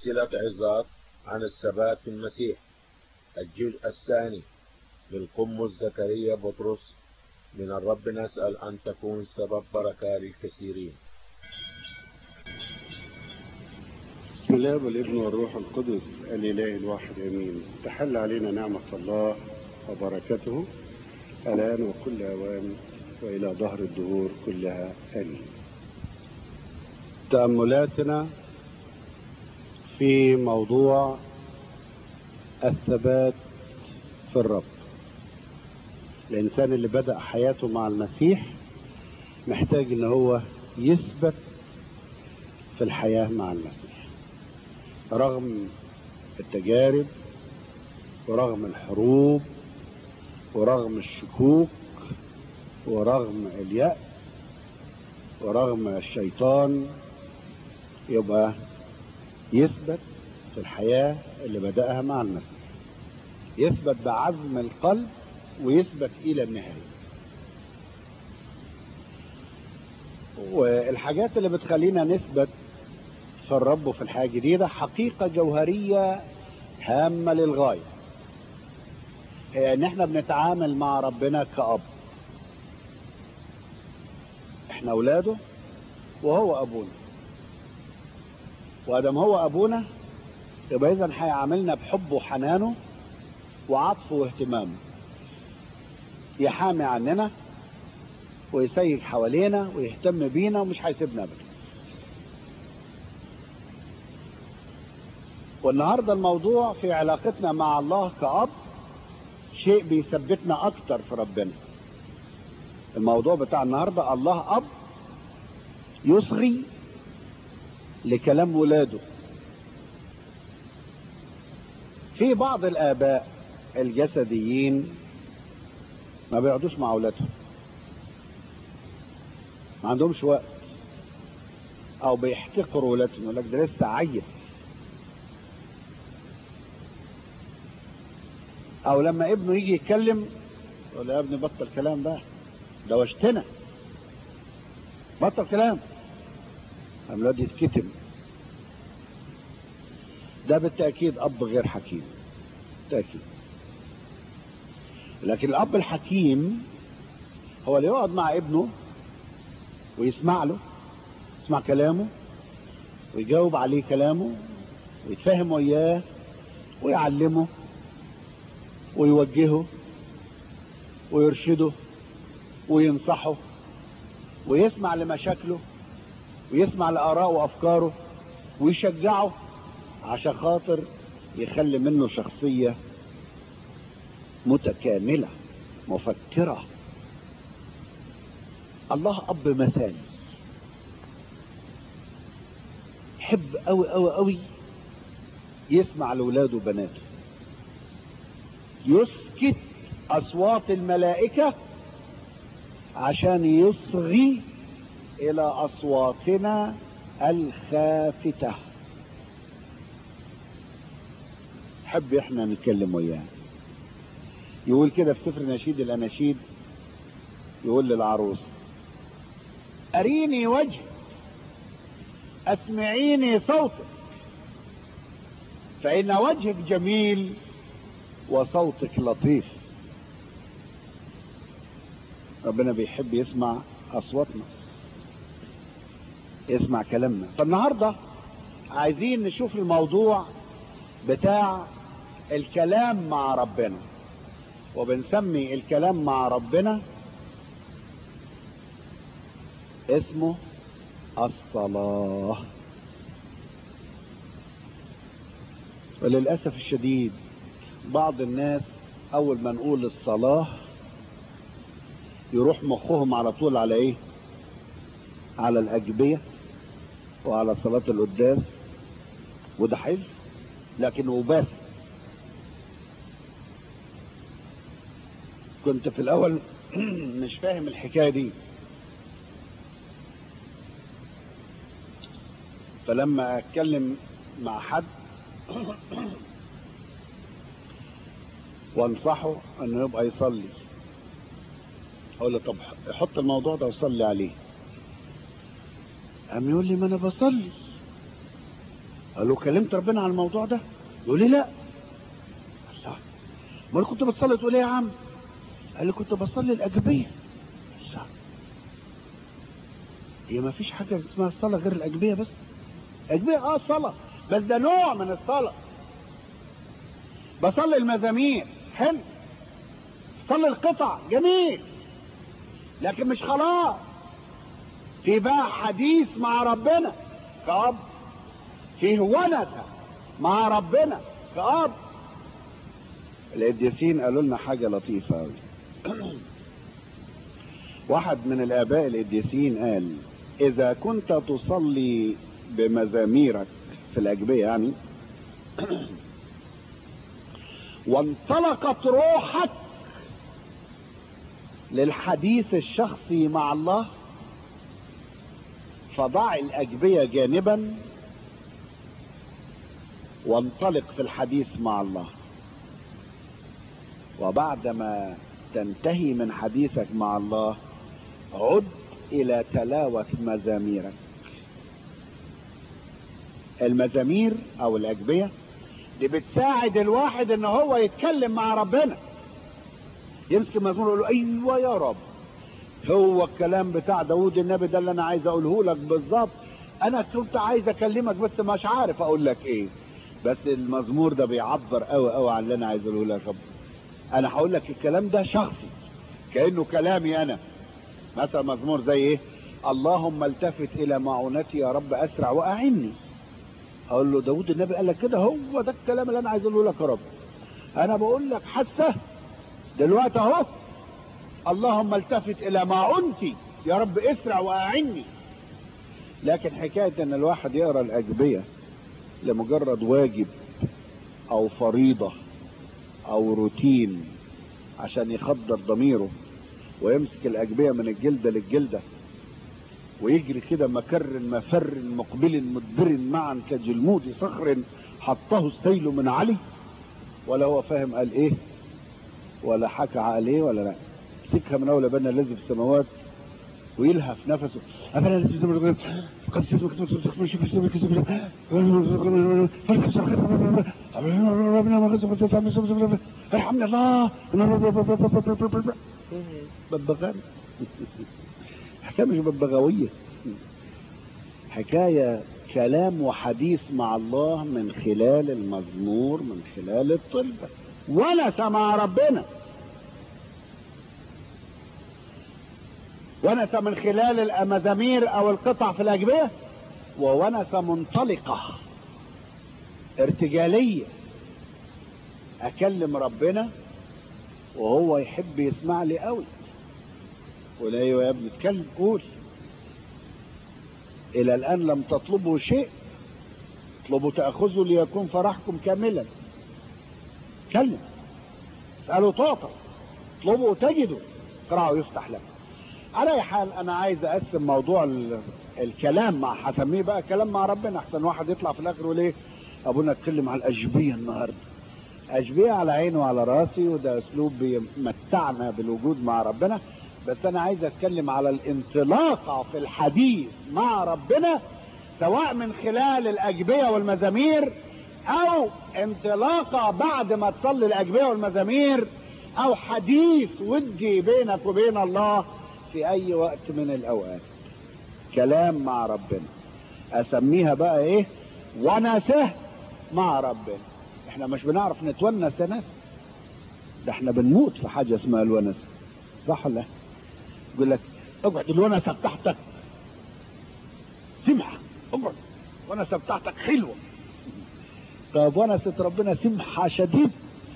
سلسلة عظات عن الثبات في المسيح الجزء الثاني للقمص زكريا بطرس من الرب نسأل أن تكون سبب بركة للكثيرين بسم الله والابن والروح القدس الإله الواحد آمين تحل علينا نعمة الله وبركته الآن وكل أوان وإلى ظهر الدهور كلها آمين تأملاتنا في موضوع الثبات في الرب الإنسان اللي بدأ حياته مع المسيح محتاج إن هو يثبت في الحياة مع المسيح رغم التجارب ورغم الحروب ورغم الشكوك ورغم اليأس ورغم الشيطان يبقى يثبت في الحياة اللي بدأها مع المسيح يثبت بعزم القلب ويثبت إلى النهاية والحاجات اللي بتخلينا نثبت في الرب وفي الحياة الجديدة حقيقة جوهرية هامة للغاية هي ان احنا بنتعامل مع ربنا كأب احنا اولاده وهو ابونا وادم هو ابونا يبقى اذا هيعاملنا بحبه وحنانه وعطفه واهتمامه يحامي عننا ويسيج حوالينا ويهتم بينا ومش هيسيبنا ابدا والنهارده الموضوع في علاقتنا مع الله كأب شيء بيثبتنا اكتر في ربنا الموضوع بتاع النهارده الله اب يصغي لكلام ولاده في بعض الاباء الجسديين ما بيقعدوش مع اولادهم ما عندهمش وقت او بيحتقروا ولادهم يقول لك ده لسه عيل او لما ابنه يجي يتكلم يقول يا ابني بطل كلام بقى دوشتنا بطل كلام قام الواد يتكتم ده بالتأكيد أب غير حكيم بالتأكيد لكن الأب الحكيم هو اللي يقعد مع ابنه ويسمع له يسمع كلامه ويجاوب عليه كلامه ويتفاهم وياه ويعلمه ويوجهه ويرشده وينصحه ويسمع لمشاكله ويسمع لآراءه وأفكاره ويشجعه عشان خاطر يخلي منه شخصية متكاملة مفكرة الله أب مثالي يحب أوي أوي أوي يسمع لولاده وبناته يسكت أصوات الملائكة عشان يصغي إلى أصواتنا الخافتة حب احنا نتكلم وياه يقول كده في سفر نشيد الأناشيد يقول للعروس أريني وجه أسمعيني صوتك فإن وجهك جميل وصوتك لطيف ربنا بيحب يسمع أصواتنا يسمع كلامنا فالنهاردة عايزين نشوف الموضوع بتاع الكلام مع ربنا وبنسمي الكلام مع ربنا اسمه الصلاة وللأسف الشديد بعض الناس أول ما نقول الصلاة يروح مخهم على طول على إيه؟ على الأجبية وعلى صلاة القداس وده حلو لكن وبس كنت في الأول مش فاهم الحكاية دي فلما أتكلم مع حد وانصحه انه يبقى يصلي اقول له طب حط الموضوع ده وصلي عليه قام يقول لي ما انا بصلي قال له كلمت ربنا عن الموضوع ده يقول لي لا صح امال كنت بتصلي تقول ايه يا عم قال لي كنت بصلي الاجبيه صح هي ما فيش حاجه اسمها الصلاه غير الاجبيه بس اجبيه اه صلاه بس ده نوع من الصلاه بصلي المزامير حلو صلي القطع جميل لكن مش خلاص في بقى حديث مع ربنا كأب فيه ونسة مع ربنا كأب القديسين قالوا لنا حاجة لطيفة أوي واحد من الآباء القديسين قال إذا كنت تصلي بمزاميرك في الأجبية يعني وانطلقت روحك للحديث الشخصي مع الله فضع الأجبية جانبا وانطلق في الحديث مع الله وبعدما تنتهي من حديثك مع الله عد إلى تلاوة مزاميرك المزامير أو الأجبية دي بتساعد الواحد ان هو يتكلم مع ربنا يمسك المزمور يقول له ايوه يا رب هو الكلام بتاع داود النبي ده اللي انا عايز اقوله لك بالظبط انا كنت عايز اكلمك بس مش عارف اقول لك ايه بس المزمور ده بيعبر قوي قوي عن اللي انا عايز اقوله لك يا رب انا هقول لك الكلام ده شخصي كانه كلامي انا مثلا مزمور زي ايه اللهم التفت الى معونتي يا رب اسرع واعني اقول له داود النبي قال لك كده هو ده الكلام اللي انا عايز اقوله لك يا رب انا بقول لك حاسه دلوقتي اهو اللهم التفت الى معونتي يا رب اسرع واعني لكن حكايه ان الواحد يقرا الاجبيه لمجرد واجب او فريضه او روتين عشان يخدر ضميره ويمسك الاجبيه من الجلده للجلده ويجري كده مكر مفر مقبل مدبر معا كجلمود صخر حطه السيل من علي ولا هو فاهم قال ايه ولا حكى قال ايه ولا لا مسكها من اول بنا الذي في السماوات ويلهف نفسه أفلا الذي في السماوات قد سيدنا كتب سيدنا شوف سيدنا كتب ربنا ارحمنا الله ببغان حكايه مش ببغاويه حكايه كلام وحديث مع الله من خلال المزمور من خلال الطلبة ونس مع ربنا ونس من خلال المزامير او القطع في الاجبيه وونس منطلقه ارتجاليه اكلم ربنا وهو يحب يسمع لي قوي قول ايوه يا ابني اتكلم قول الى الان لم تطلبوا شيء اطلبوا تاخذوا ليكون فرحكم كاملا كلم اسالوا تعطى اطلبوا تجدوا اقرأوا يفتح لكم على اي حال انا عايز اقسم موضوع ال- الكلام مع هسميه بقى كلام مع ربنا احسن واحد يطلع في الاخر يقول ايه ابونا اتكلم على الاجبيه النهارده اجبيه على عيني وعلى راسي وده اسلوب بيمتعنا بالوجود مع ربنا بس انا عايز اتكلم على الانطلاقه في الحديث مع ربنا سواء من خلال الاجبيه والمزامير او انطلاقه بعد ما تصلي الاجبيه والمزامير او حديث ودي بينك وبين الله في اي وقت من الاوقات كلام مع ربنا اسميها بقى ايه ونسه مع ربنا احنا مش بنعرف نتونس يا ناس ده احنا بنموت في حاجه اسمها الونس صح ولا لا؟ يقول لك اقعد الونسه بتاعتك سمحه اقعد الونسه بتاعتك حلوه طب ونسه ربنا سمحه شديد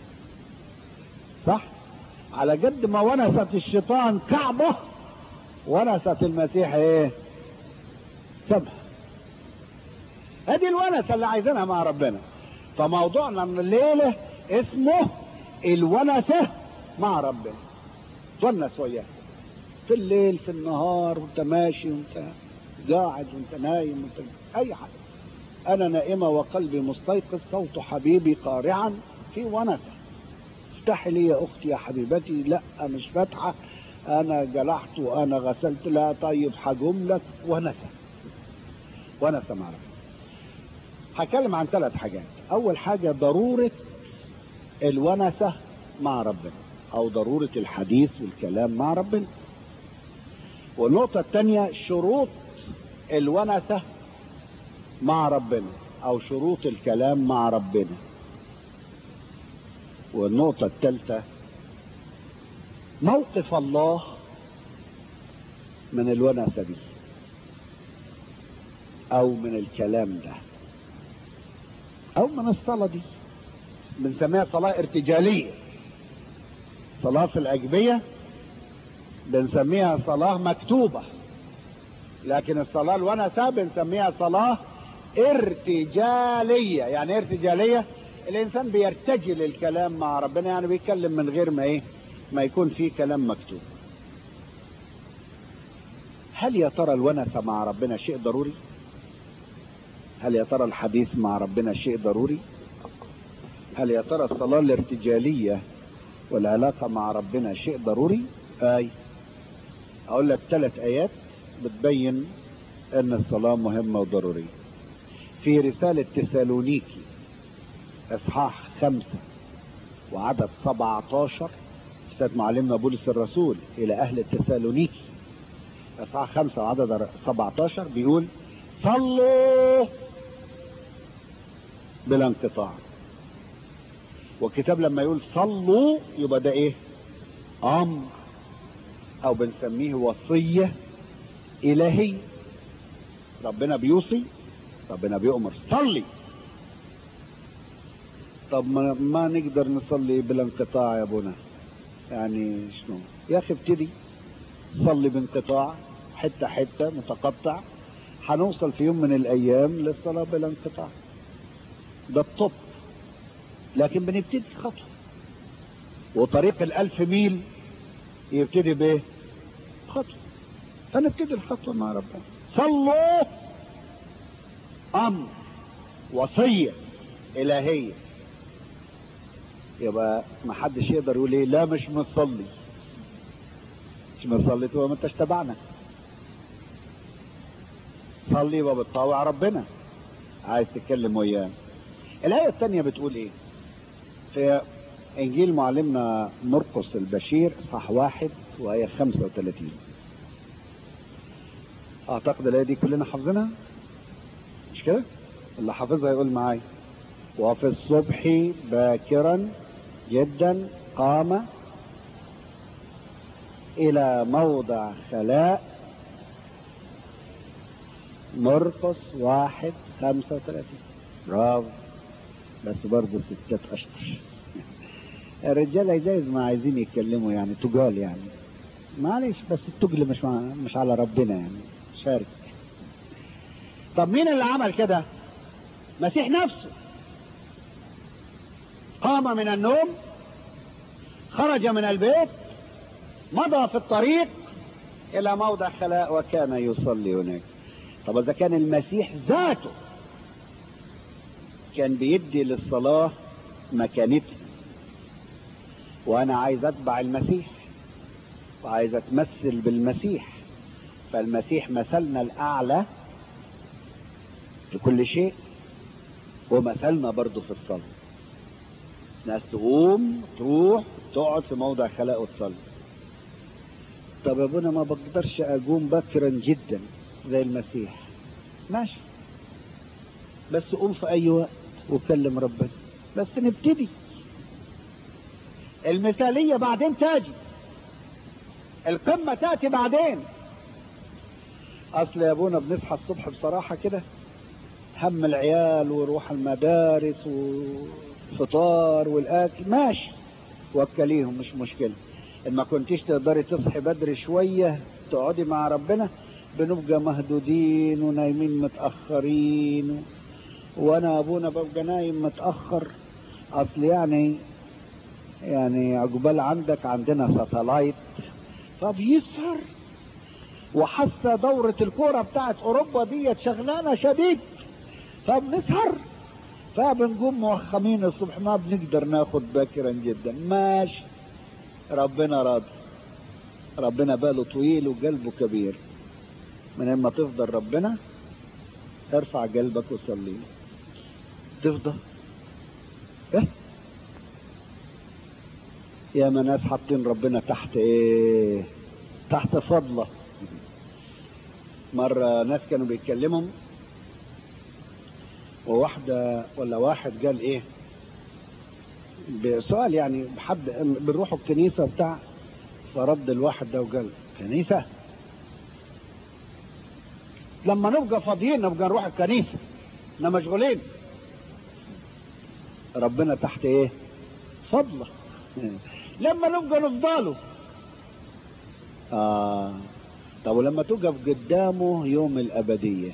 صح على قد ما ونست الشيطان كعبه ونست المسيح ايه سمح ادي الونسه اللي عايزينها مع ربنا فموضوعنا من الليله اسمه الونسه مع ربنا تونس وياه في الليل في النهار وانت ماشي وانت قاعد وانت نايم وانت اي حاجه انا نائمه وقلبي مستيقظ صوت حبيبي قارعا في ونسه افتحي لي يا اختي يا حبيبتي لا مش فاتحه انا جلحت وانا غسلت لا طيب هجم لك ونسى ونسى مع ربنا هتكلم عن ثلاث حاجات اول حاجة ضرورة الونسة مع ربنا او ضرورة الحديث والكلام مع ربنا والنقطة الثانية شروط الونسة مع ربنا او شروط الكلام مع ربنا والنقطة الثالثة موقف الله من الونسة دي او من الكلام ده او من الصلاة دي بنسميها صلاة ارتجالية صلاة في الأجبية بنسميها صلاة مكتوبة لكن الصلاة الونسة بنسميها صلاة ارتجالية يعني ايه ارتجالية الإنسان بيرتجل الكلام مع ربنا يعني بيتكلم من غير ما ايه ما يكون فيه كلام مكتوب هل يا ترى الونسة مع ربنا شيء ضروري هل يا ترى الحديث مع ربنا شيء ضروري هل يا ترى الصلاة الارتجالية والعلاقة مع ربنا شيء ضروري آي أقول لك ثلاث آيات بتبين أن الصلاة مهمة وضرورية في رسالة تسالونيكي إصحاح خمسة وعدد 17 أستاذ معلمنا بولس الرسول إلى أهل تسالونيكي إصحاح خمسة وعدد 17 بيقول صلوا بلا انقطاع والكتاب لما يقول صلوا يبقى ده ايه امر او بنسميه وصية الهية ربنا بيوصي ربنا بيؤمر صلي طب ما, ما نقدر نصلي بلا انقطاع يا ابونا يعني شنو يا اخي ابتدي صلي بانقطاع حتة حتة متقطع هنوصل في يوم من الايام للصلاة بلا انقطاع ده الطب لكن بنبتدي خطوة وطريق الألف ميل يبتدي بإيه؟ خطوة فنبتدي الخطوة مع ربنا صلوا أمر وصية إلهية يبقى ما حدش يقدر يقول ايه لا مش مصلي مش مصلي تبقى ما انتش تبعنا صلي يبقى بتطاوع ربنا عايز تتكلم وياه الآية الثانية بتقول ايه في انجيل معلمنا مرقس البشير صح واحد وآية 35 اعتقد الآية دي كلنا حافظينها مش كده اللي حافظها يقول معايا وفي الصبح باكرا جدا قام الى موضع خلاء مرقس واحد خمسة وثلاثين برافو بس برضه ستات اشطر الرجاله جايز ما عايزين يتكلموا يعني تجال يعني معلش بس التجل مش مع مش على ربنا يعني شارك طب مين اللي عمل كده مسيح نفسه قام من النوم خرج من البيت مضى في الطريق الى موضع خلاء وكان يصلي هناك طب اذا كان المسيح ذاته كان بيدي للصلاة مكانتها وانا عايز اتبع المسيح وعايز اتمثل بالمسيح فالمسيح مثلنا الاعلى في كل شيء ومثلنا برضه في الصلاة ناس تقوم تروح تقعد في موضع خلاء وتصلي طب يا ابونا ما بقدرش اقوم بكرا جدا زي المسيح ماشي بس قوم في اي وقت وكلم ربنا بس نبتدي المثالية بعدين تاجي القمة تأتي بعدين اصل يا ابونا بنصحى الصبح بصراحة كده هم العيال وروح المدارس وفطار والاكل ماشي وكليهم مش مشكلة ان ما كنتيش تقدري تصحي بدري شوية تقعدي مع ربنا بنبقى مهدودين ونايمين متأخرين وانا ابونا ببقى نايم متأخر اصل يعني يعني عقبال عندك عندنا ساتلايت فبيسهر وحاسه دورة الكورة بتاعت اوروبا ديت شغلانة شديد فبنسهر فبنقوم موخمين الصبح ما بنقدر ناخد باكرا جدا ماشي ربنا راضي ربنا باله طويل وقلبه كبير من اما تفضل ربنا ارفع قلبك وصلي تفضى ايه يا ما ناس حاطين ربنا تحت ايه تحت فضله مرة ناس كانوا بيتكلموا وواحدة ولا واحد قال ايه بسؤال يعني حد بنروحوا الكنيسة بتاع فرد الواحد ده وقال كنيسة لما نبقى فاضيين نبقى نروح الكنيسة احنا مشغولين ربنا تحت ايه فضله لما نبقى نفضله آه طب ولما تقف قدامه يوم الأبدية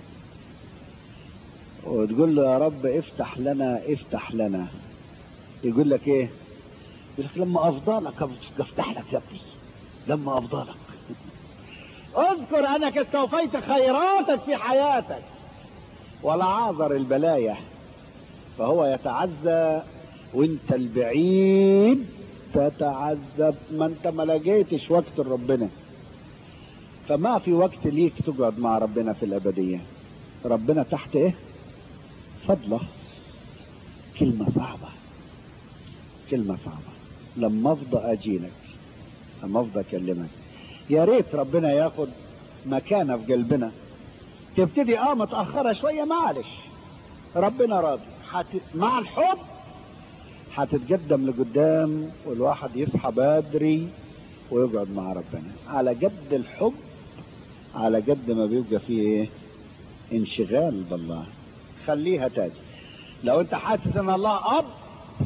وتقول له يا رب افتح لنا افتح لنا يقول لك ايه يقول لك لما افضلك افتح لك يا ابني لما افضلك اذكر انك استوفيت خيراتك في حياتك ولا عاذر البلايا فهو يتعزى وانت البعيد تتعذب ما انت ما لقيتش وقت ربنا فما في وقت ليك تقعد مع ربنا في الأبدية ربنا تحت ايه فضله كلمة صعبة كلمة صعبة لما افضى اجيلك لما افضى اكلمك يا ريت ربنا ياخد مكانة في قلبنا تبتدي اه متأخرة شوية معلش ربنا راضي حت... مع الحب هتتقدم لقدام والواحد يصحى بدري ويقعد مع ربنا على قد الحب على قد ما بيبقى فيه ايه انشغال بالله خليها تاجي لو انت حاسس ان الله اب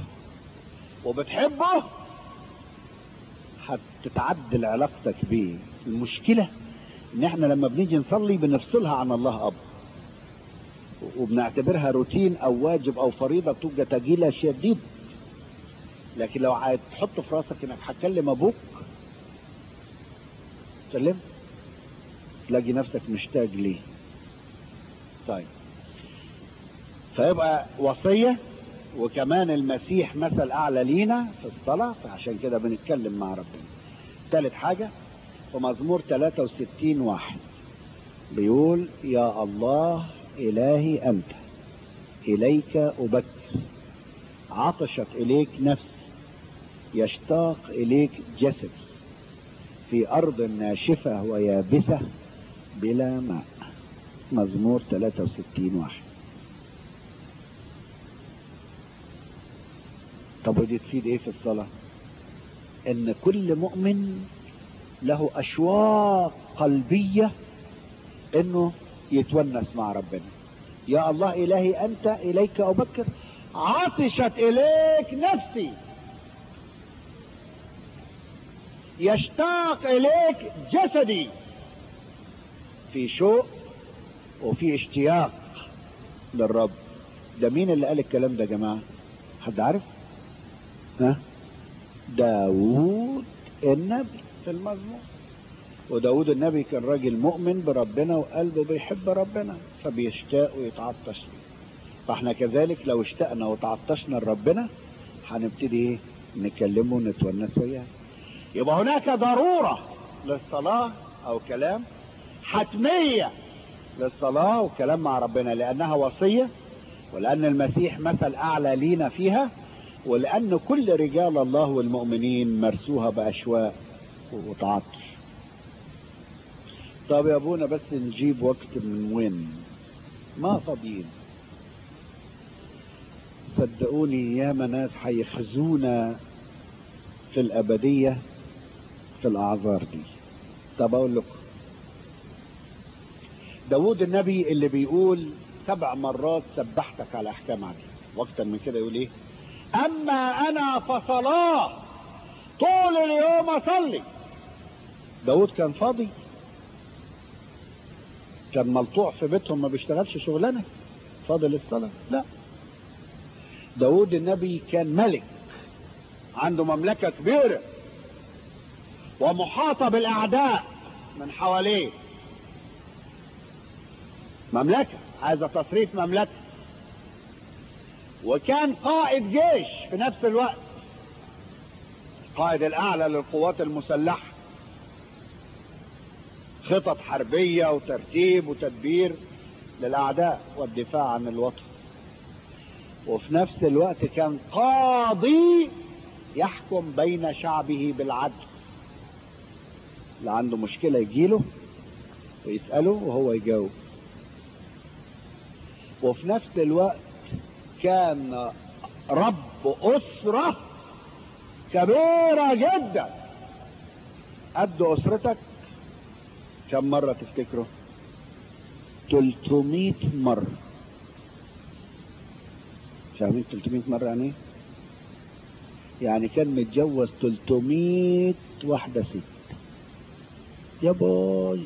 وبتحبه هتتعدل علاقتك بيه المشكله ان احنا لما بنيجي نصلي بنفصلها عن الله اب وبنعتبرها روتين او واجب او فريضه بتبقى تقيله شديد لكن لو هتحط في راسك انك هتكلم ابوك تكلم تلاقي نفسك مشتاق ليه طيب فيبقى وصية وكمان المسيح مثل أعلى لينا في الصلاة فعشان كده بنتكلم مع ربنا ثالث حاجة في مزمور 63 واحد بيقول يا الله إلهي أنت إليك أبكر عطشت إليك نفسي يشتاق إليك جسدي في أرض ناشفة ويابسة بلا ماء مزمور 63 واحد طب ودي تفيد ايه في الصلاة ان كل مؤمن له اشواق قلبية انه يتونس مع ربنا يا الله الهي انت اليك ابكر عطشت اليك نفسي يشتاق اليك جسدي في شوق وفي اشتياق للرب ده مين اللي قال الكلام ده يا جماعه حد عارف ها داوود النبي في المزمور وداود النبي كان راجل مؤمن بربنا وقلبه بيحب ربنا فبيشتاق ويتعطش ليه فاحنا كذلك لو اشتقنا وتعطشنا لربنا هنبتدي ايه نكلمه ونتونس وياه يبقى هناك ضرورة للصلاة او كلام حتمية للصلاة وكلام مع ربنا لانها وصية ولان المسيح مثل اعلى لينا فيها ولان كل رجال الله والمؤمنين مرسوها باشواق وتعطش طب يا ابونا بس نجيب وقت من وين ما فاضيين صدقوني يا ناس هيخزونا في الأبدية في الأعذار دي طب أقول لكم داود النبي اللي بيقول سبع مرات سبحتك على أحكام عليك وقتا من كده يقول إيه أما أنا فصلاة طول اليوم أصلي داود كان فاضي كان ملطوع في بيتهم ما بيشتغلش شغلانه فاضل الصلاه لا داود النبي كان ملك عنده مملكة كبيرة ومحاطة بالأعداء من حواليه مملكة عايزة تصريف مملكة وكان قائد جيش في نفس الوقت القائد الأعلى للقوات المسلحة خطط حربية وترتيب وتدبير للأعداء والدفاع عن الوطن وفي نفس الوقت كان قاضي يحكم بين شعبه بالعدل اللي عنده مشكلة يجيله ويسأله وهو يجاوب وفي نفس الوقت كان رب أسرة كبيرة جدا قد أسرتك كم مرة تفتكروا 300 مرة فاهمين 300 مرة يعني ايه؟ يعني كان متجوز 300 واحدة ست يا باي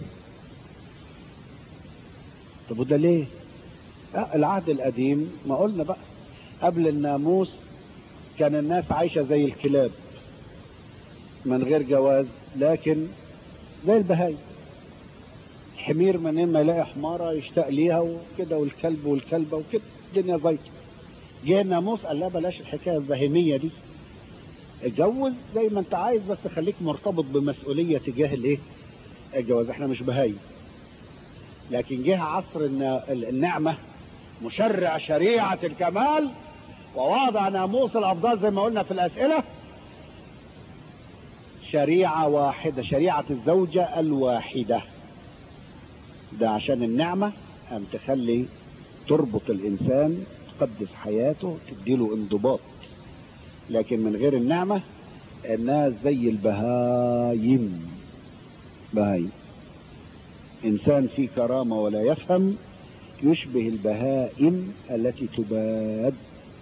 طب وده ليه؟ لا العهد القديم ما قلنا بقى قبل الناموس كان الناس عايشة زي الكلاب من غير جواز لكن زي البهايم حمير منين ما يلاقي حمارة يشتاق ليها وكده والكلب والكلبة وكده الدنيا زيطة جه الناموس قال لا بلاش الحكاية البهيمية دي اتجوز زي ما انت عايز بس خليك مرتبط بمسؤولية تجاه الايه الجواز احنا مش بهايم لكن جه عصر الن- النعمة مشرع شريعة الكمال ووضع ناموس الأفضال زي ما قلنا في الأسئلة شريعة واحدة شريعة الزوجة الواحدة ده عشان النعمة أن تخلي تربط الإنسان تقدس حياته تديله انضباط لكن من غير النعمة الناس زي البهايم بهايم إنسان فيه كرامة ولا يفهم يشبه البهائم التي تباد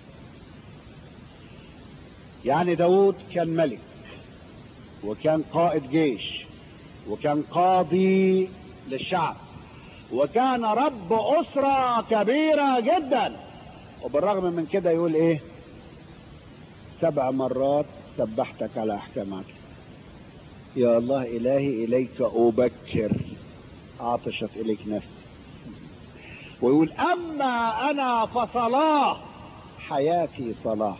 يعني داود كان ملك وكان قائد جيش وكان قاضي للشعب وكان رب أسرة كبيرة جدا وبالرغم من كده يقول ايه سبع مرات سبحتك على احكامك يا الله الهي اليك ابكر عطشت اليك نفسي ويقول اما انا فصلاه حياتي صلاه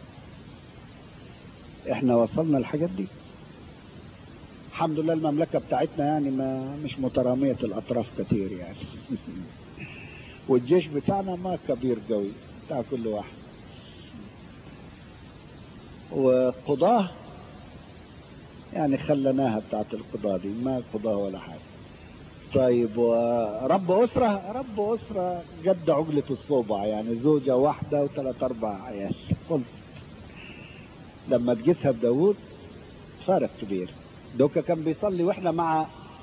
احنا وصلنا الحاجات دي الحمد لله المملكة بتاعتنا يعني ما مش مترامية الأطراف كتير يعني والجيش بتاعنا ما كبير قوي بتاع كل واحد وقضاه يعني خلناها بتاعت القضاة دي ما قضاه ولا حاجة طيب ورب أسرة رب أسرة جد عجلة الصوبع يعني زوجة واحدة وثلاث أربع عيال خلص لما تجيسها بداوود فارق كبير دوكا كان بيصلي واحنا مع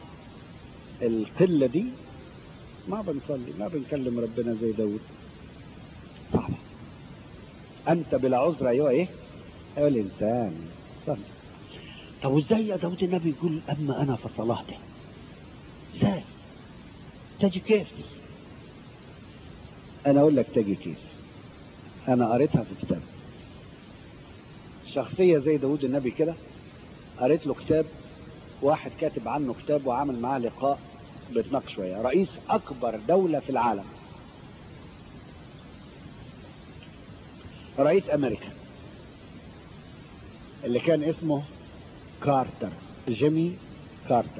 القلة دي ما بنصلي ما بنكلم ربنا زي داود صعبة انت بلا عذر ايوه ايه ايوه الانسان صلي طب وازاي يا داود النبي يقول اما انا فصلاه ده ازاي تجي كيف انا اقول لك تجي كيف انا قريتها في كتاب شخصية زي داود النبي كده قريت له كتاب واحد كاتب عنه كتاب وعامل معاه لقاء بيتناقش شوية رئيس أكبر دولة في العالم رئيس أمريكا اللي كان اسمه كارتر جيمي كارتر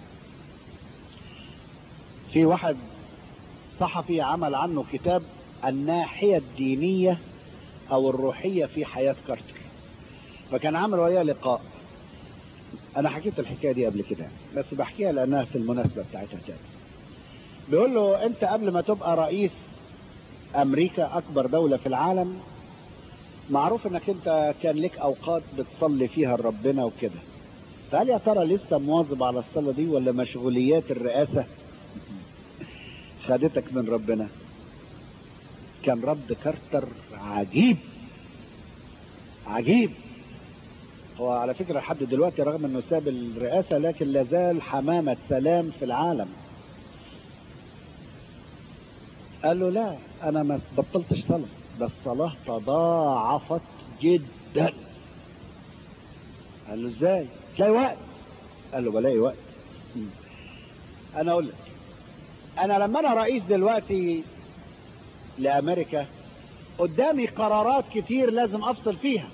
في واحد صحفي عمل عنه كتاب الناحية الدينية أو الروحية في حياة كارتر فكان عامل وياه لقاء انا حكيت الحكايه دي قبل كده بس بحكيها لانها في المناسبه بتاعتها تاني بيقول له انت قبل ما تبقى رئيس امريكا اكبر دوله في العالم معروف انك انت كان لك اوقات بتصلي فيها لربنا وكده فهل يا ترى لسه مواظب على الصلاه دي ولا مشغوليات الرئاسه خدتك من ربنا كان رد كارتر عجيب عجيب هو على فكرة لحد دلوقتي رغم انه ساب الرئاسة لكن لازال حمامة سلام في العالم قال له لا انا ما بطلتش صلاة ده الصلاة تضاعفت جدا قال له ازاي تلاقي وقت قال له بلاقي وقت انا اقول لك انا لما انا رئيس دلوقتي لامريكا قدامي قرارات كتير لازم افصل فيها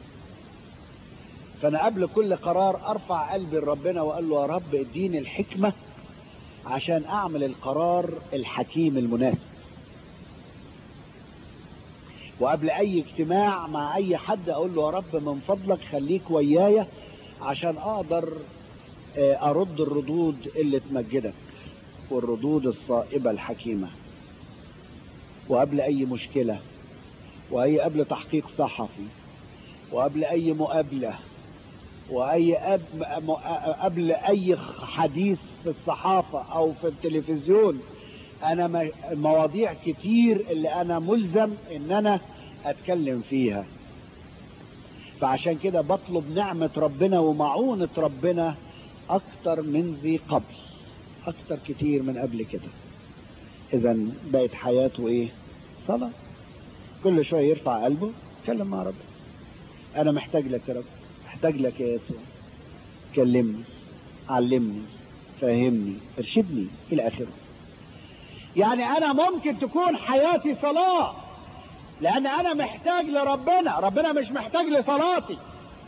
فانا قبل كل قرار ارفع قلبي لربنا واقول له يا رب اديني الحكمة عشان اعمل القرار الحكيم المناسب وقبل اي اجتماع مع اي حد اقول له يا رب من فضلك خليك ويايا عشان اقدر آه، ارد الردود اللي تمجدك والردود الصائبة الحكيمة وقبل اي مشكلة واي قبل تحقيق صحفي وقبل اي مقابلة واي أب... م- قبل اي حديث في الصحافة او في التلفزيون انا م- مواضيع كتير اللي انا ملزم ان انا اتكلم فيها فعشان كده بطلب نعمة ربنا ومعونة ربنا اكتر من ذي قبل اكتر كتير من قبل كده اذا بقت حياته ايه صلاة كل شوية يرفع قلبه يتكلم مع ربنا انا محتاج لك يا رب محتاج لك يا يسوع كلمني علمني فهمني ارشدني الى اخره يعني انا ممكن تكون حياتي صلاة لان انا محتاج لربنا ربنا مش محتاج لصلاتي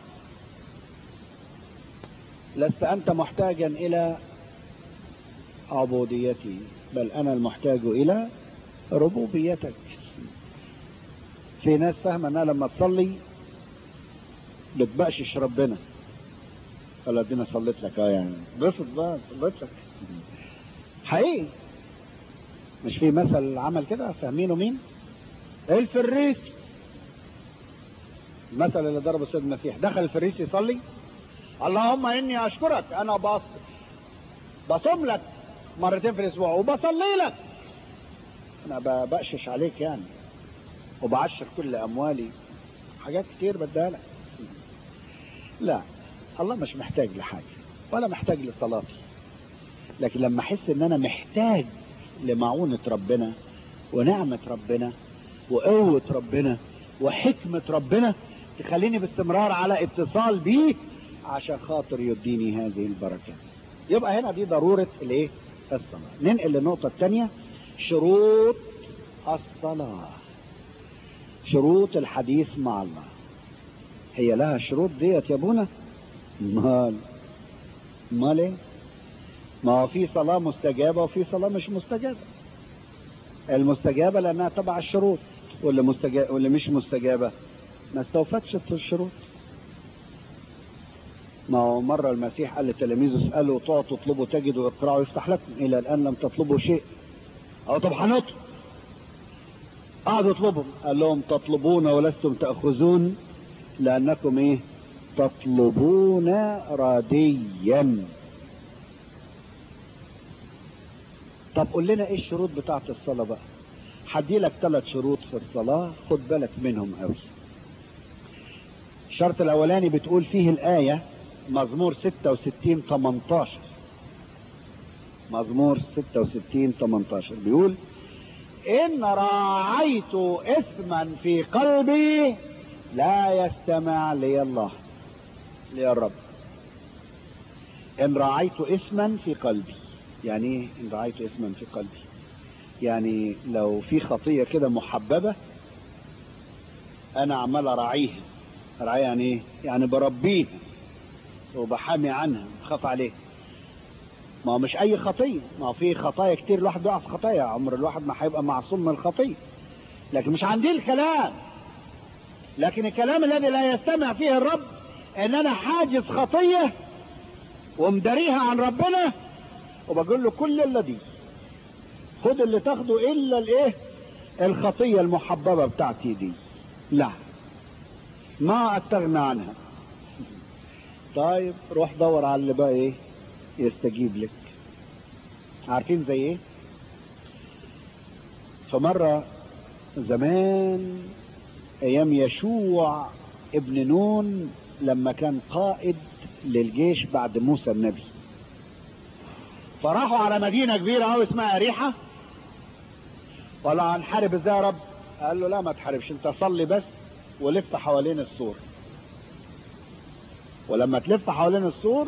لست انت محتاجا الى عبوديتي بل انا المحتاج الى ربوبيتك في ناس فاهمه انها لما تصلي بتبقشش ربنا قال ادينا صليت لك اه يعني بسط بقى صليت لك حقيقي مش في مثل عمل كده فاهمينه مين الفريسي المثل اللي ضربه سيد المسيح دخل الفريسي يصلي اللهم اني اشكرك انا بص بصوم لك مرتين في الاسبوع وبصلي لك انا ببقشش عليك يعني وبعشر كل اموالي حاجات كتير بديها لك لا الله مش محتاج لحاجه ولا محتاج لصلاتي لكن لما احس ان انا محتاج لمعونة ربنا ونعمة ربنا وقوة ربنا وحكمة ربنا تخليني باستمرار على اتصال بيه عشان خاطر يديني هذه البركات يبقى هنا دي ضرورة الايه الصلاة ننقل للنقطة الثانية شروط الصلاة شروط الحديث مع الله هي لها شروط ديت يا ابونا مال مال ايه ما هو في صلاة مستجابة وفي صلاة مش مستجابة المستجابة لأنها تبع الشروط واللي, مستجاب واللي مش مستجابة ما استوفتش الشروط ما هو مرة المسيح قال لتلاميذه اسألوا تعطوا تطلبوا تجدوا اقرأوا يفتح لكم إلى الآن لم تطلبوا شيء أو طب هنطلب قعدوا يطلبوا قال لهم تطلبون ولستم تأخذون لأنكم إيه تطلبون راديا طب قول لنا ايه الشروط بتاعت الصلاة بقى هدي لك ثلاث شروط في الصلاة خد بالك منهم قوي الشرط الاولاني بتقول فيه الآية مزمور 66 18 مزمور 66 18 بيقول إن راعيت إثما في قلبي لا يستمع لي الله لي الرب إن راعيت إثما في قلبي يعني ايه ان رايت اسما في قلبي يعني لو في خطيه كده محببه انا عمال اراعيها اراعيها يعني ايه يعني بربيها وبحامي عنها بخاف عليها ما هو مش اي خطيه ما هو في خطايا كتير الواحد بيقع في خطايا عمر الواحد ما هيبقى معصوم من الخطيه لكن مش عندي الكلام لكن الكلام الذي لا يستمع فيه الرب ان انا حاجز خطيه ومداريها عن ربنا وبقول له كل الذي خد اللي تاخده الا الايه الخطيه المحببه بتاعتي دي لا ما استغنى عنها طيب روح دور على اللي بقى ايه يستجيب لك عارفين زي ايه فمره زمان ايام يشوع ابن نون لما كان قائد للجيش بعد موسى النبي فراحوا على مدينه كبيره قوي اسمها اريحه ولا هنحارب ازاي يا رب قال له لا ما تحاربش انت صلي بس ولف حوالين السور ولما تلف حوالين السور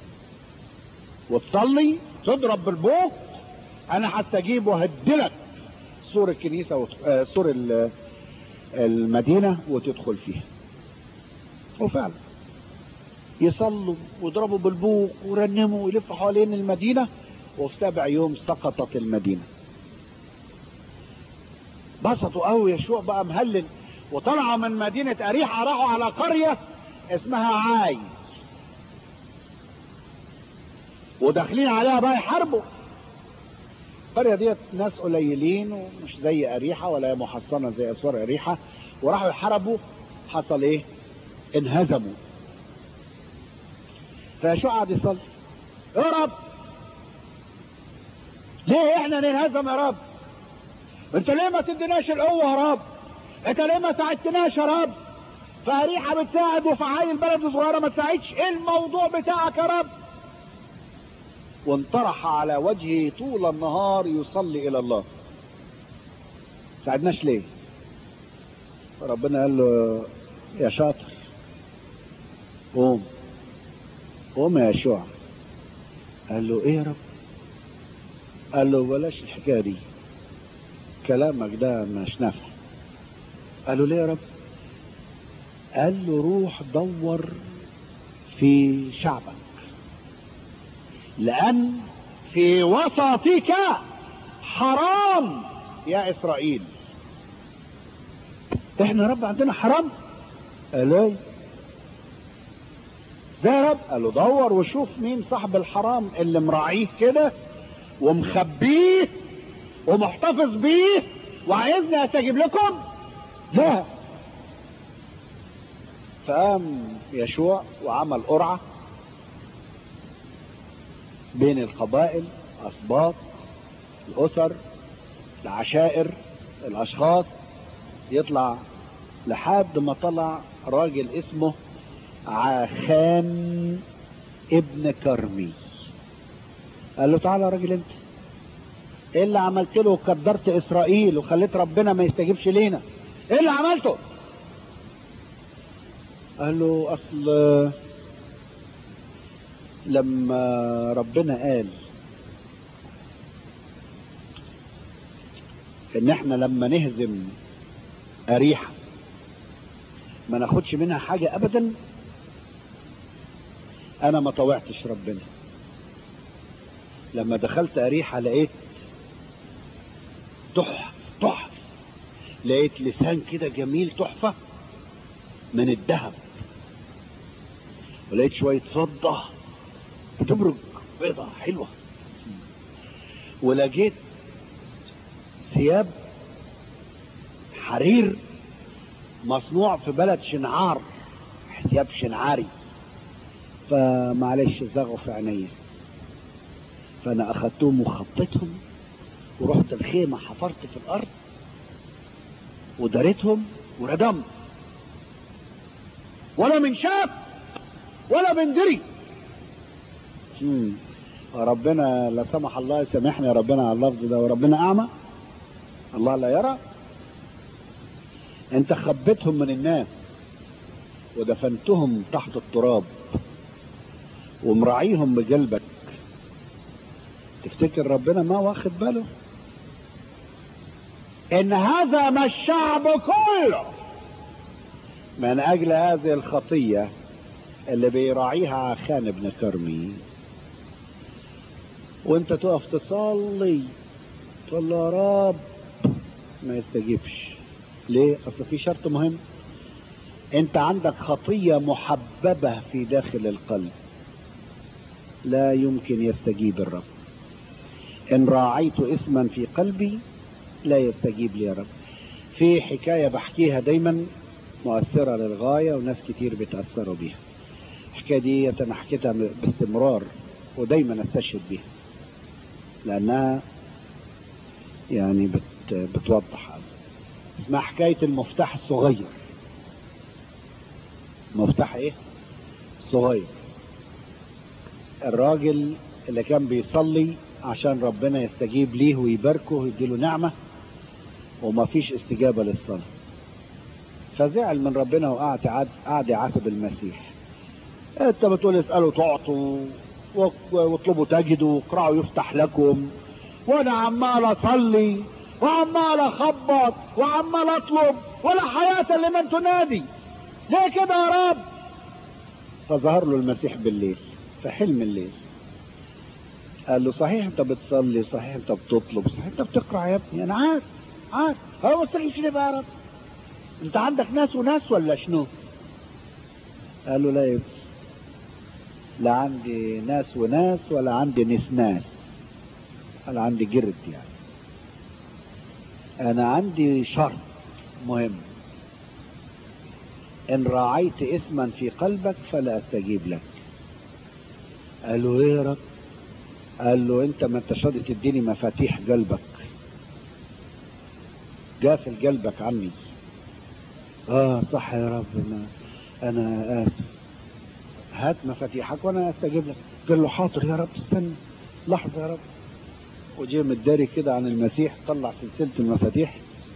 وتصلي تضرب بالبوق انا هستجيب وهدلك سور الكنيسه وت... آه سور ال... المدينه وتدخل فيها وفعلا يصلوا ويضربوا بالبوق ورنموا ويلفوا حوالين المدينة وفي سبع يوم سقطت المدينة بسطوا قوي يشوع بقى مهلل وطلعوا من مدينة أريحة راحوا على قرية اسمها عاي وداخلين عليها بقى يحاربوا القرية ديت ناس قليلين ومش زي أريحة ولا محصنة زي أسوار أريحة وراحوا يحاربوا حصل إيه؟ انهزموا فيشوع قعد يصلي يا رب ليه احنا ننهزم يا رب انت ليه ما تديناش القوه يا رب انت ليه ما ساعدتناش يا رب فريحه بتساعد وفعايل بلد صغيره ما تساعدش ايه الموضوع بتاعك يا رب وانطرح على وجهه طول النهار يصلي الى الله ساعدناش ليه فربنا قال له يا شاطر قوم قوم يا يشوع قال له ايه يا رب قال له بلاش الحكايه دي كلامك ده مش نافع قال له ليه يا رب قال له روح دور في شعبك لان في وسطك حرام يا اسرائيل احنا يا رب عندنا حرام قال له زي يا رب قال له دور وشوف مين صاحب الحرام اللي مراعيه كده ومخبيه ومحتفظ بيه وعايزني استجيب لكم لا فقام يشوع وعمل قرعة بين القبائل أسباط الأسر العشائر الأشخاص يطلع لحد ما طلع راجل اسمه عاخان ابن كرمي قال له تعالى يا راجل انت ايه اللي عملت له وكدرت اسرائيل وخليت ربنا ما يستجيبش لينا ايه اللي عملته قال له اصل لما ربنا قال ان احنا لما نهزم اريحه ما ناخدش منها حاجه ابدا انا ما طوعتش ربنا لما دخلت اريحه لقيت تحف تحف لقيت لسان كده جميل تحفه من الذهب ولقيت شويه فضه بتبرج بيضه حلوه ولقيت ثياب حرير مصنوع في بلد شنعار ثياب شنعاري فمعلش زغوا في عينيا فانا اخدتهم وخطيتهم ورحت الخيمه حفرت في الارض وداريتهم وردمت ولا من شاف ولا من دري مم. ربنا لا سمح الله يسامحنا يا ربنا على اللفظ ده وربنا اعمى الله لا يرى انت خبيتهم من الناس ودفنتهم تحت التراب ومراعيهم بقلبك تفتكر ربنا ما واخد باله ان هزم الشعب كله من اجل هذه الخطيه اللي بيراعيها خان ابن كرمي وانت تقف تصلي تقول له يا رب ما يستجيبش ليه اصل في شرط مهم انت عندك خطيه محببه في داخل القلب لا يمكن يستجيب الرب ان راعيت اسما في قلبي لا يستجيب لي يا رب في حكايه بحكيها دايما مؤثره للغايه وناس كتير بيتاثروا بيها الحكايه دي انا حكيتها باستمرار ودايما استشهد بيها لانها يعني بت بتوضح اسمها حكايه المفتاح الصغير مفتاح ايه صغير الراجل اللي كان بيصلي عشان ربنا يستجيب ليه ويباركه ويديله نعمة وما فيش استجابة للصلاة فزعل من ربنا وقعد عاد قعد يعاتب المسيح انت بتقول اسألوا تعطوا واطلبوا تجدوا واقرعوا يفتح لكم وانا عمال اصلي وعمال اخبط وعمال اطلب ولا حياة لمن تنادي ليه كده يا رب فظهر له المسيح بالليل في حلم الليل قال له صحيح انت بتصلي صحيح انت بتطلب صحيح انت بتقرا يا ابني انا عارف عارف هو ما تستجيبش ليه بقى يا رب انت عندك ناس وناس ولا شنو قال له لا يا ابني لا عندي ناس وناس ولا عندي نسناس ولا عندي جرد يعني انا عندي شرط مهم ان راعيت اسما في قلبك فلا استجيب لك قال له ايه يا رب قال له انت ما انتش راضي تديني مفاتيح قلبك قافل قلبك عني اه صح يا رب انا انا اسف هات مفاتيحك وانا استجيب لك قال له حاضر يا رب استنى لحظه يا رب وجه متداري كده عن المسيح طلع سلسله المفاتيح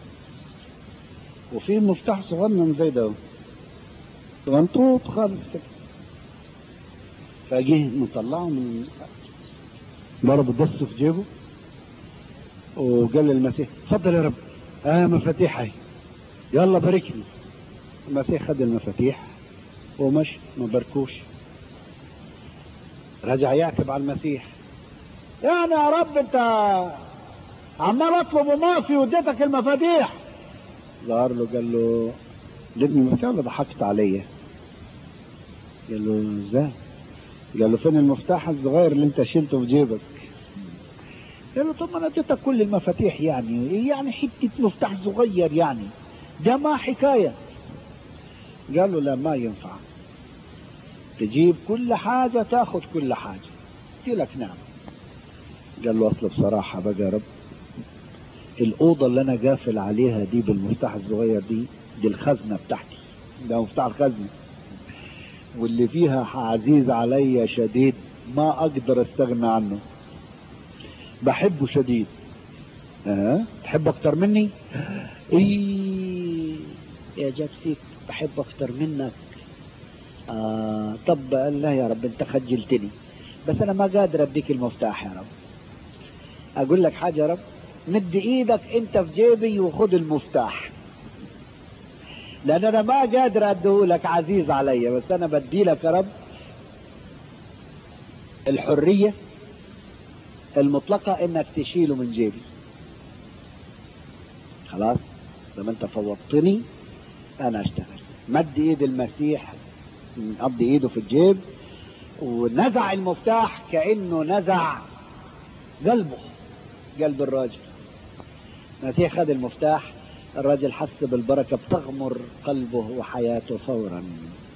وفي مفتاح صغنن زي ده صغنطوط خالص كده فجه مطلعه من ضرب دسه في جيبه وقال للمسيح اتفضل يا رب اه مفاتيح اهي يلا باركني المسيح خد المفاتيح ومشي ما باركوش رجع يعتب على المسيح يعني يا رب انت عمال اطلب وما في وديتك المفاتيح ظهر له قال له اديتني المفتاح ولا ضحكت عليا قال له ازاي قال له فين المفتاح الصغير اللي انت شيلته في جيبك قال له طب ما انا اديتك كل المفاتيح يعني يعني حته مفتاح صغير يعني ده ما حكايه قال له لا ما ينفع تجيب كل حاجه تاخذ كل حاجه قلت لك نعم قال له اصل بصراحه بقى يا رب الاوضه اللي انا قافل عليها دي بالمفتاح الصغير دي دي الخزنه بتاعتي ده مفتاح الخزنه واللي فيها عزيز عليا شديد ما اقدر استغنى عنه بحبه شديد اه تحب اكتر مني ايه يا جاب فيك بحب اكتر منك آه طب لا يا رب انت خجلتني بس انا ما قادر اديك المفتاح يا رب اقول لك حاجه يا رب مد ايدك انت في جيبي وخد المفتاح لان انا ما قادر اديهولك عزيز عليا بس انا بدي لك يا رب الحريه المطلقه انك تشيله من جيبي خلاص لما انت فوضتني انا اشتغل مد ايد المسيح قضي ايده في الجيب ونزع المفتاح كانه نزع قلبه قلب الراجل المسيح خد المفتاح الراجل حس بالبركة بتغمر قلبه وحياته فورا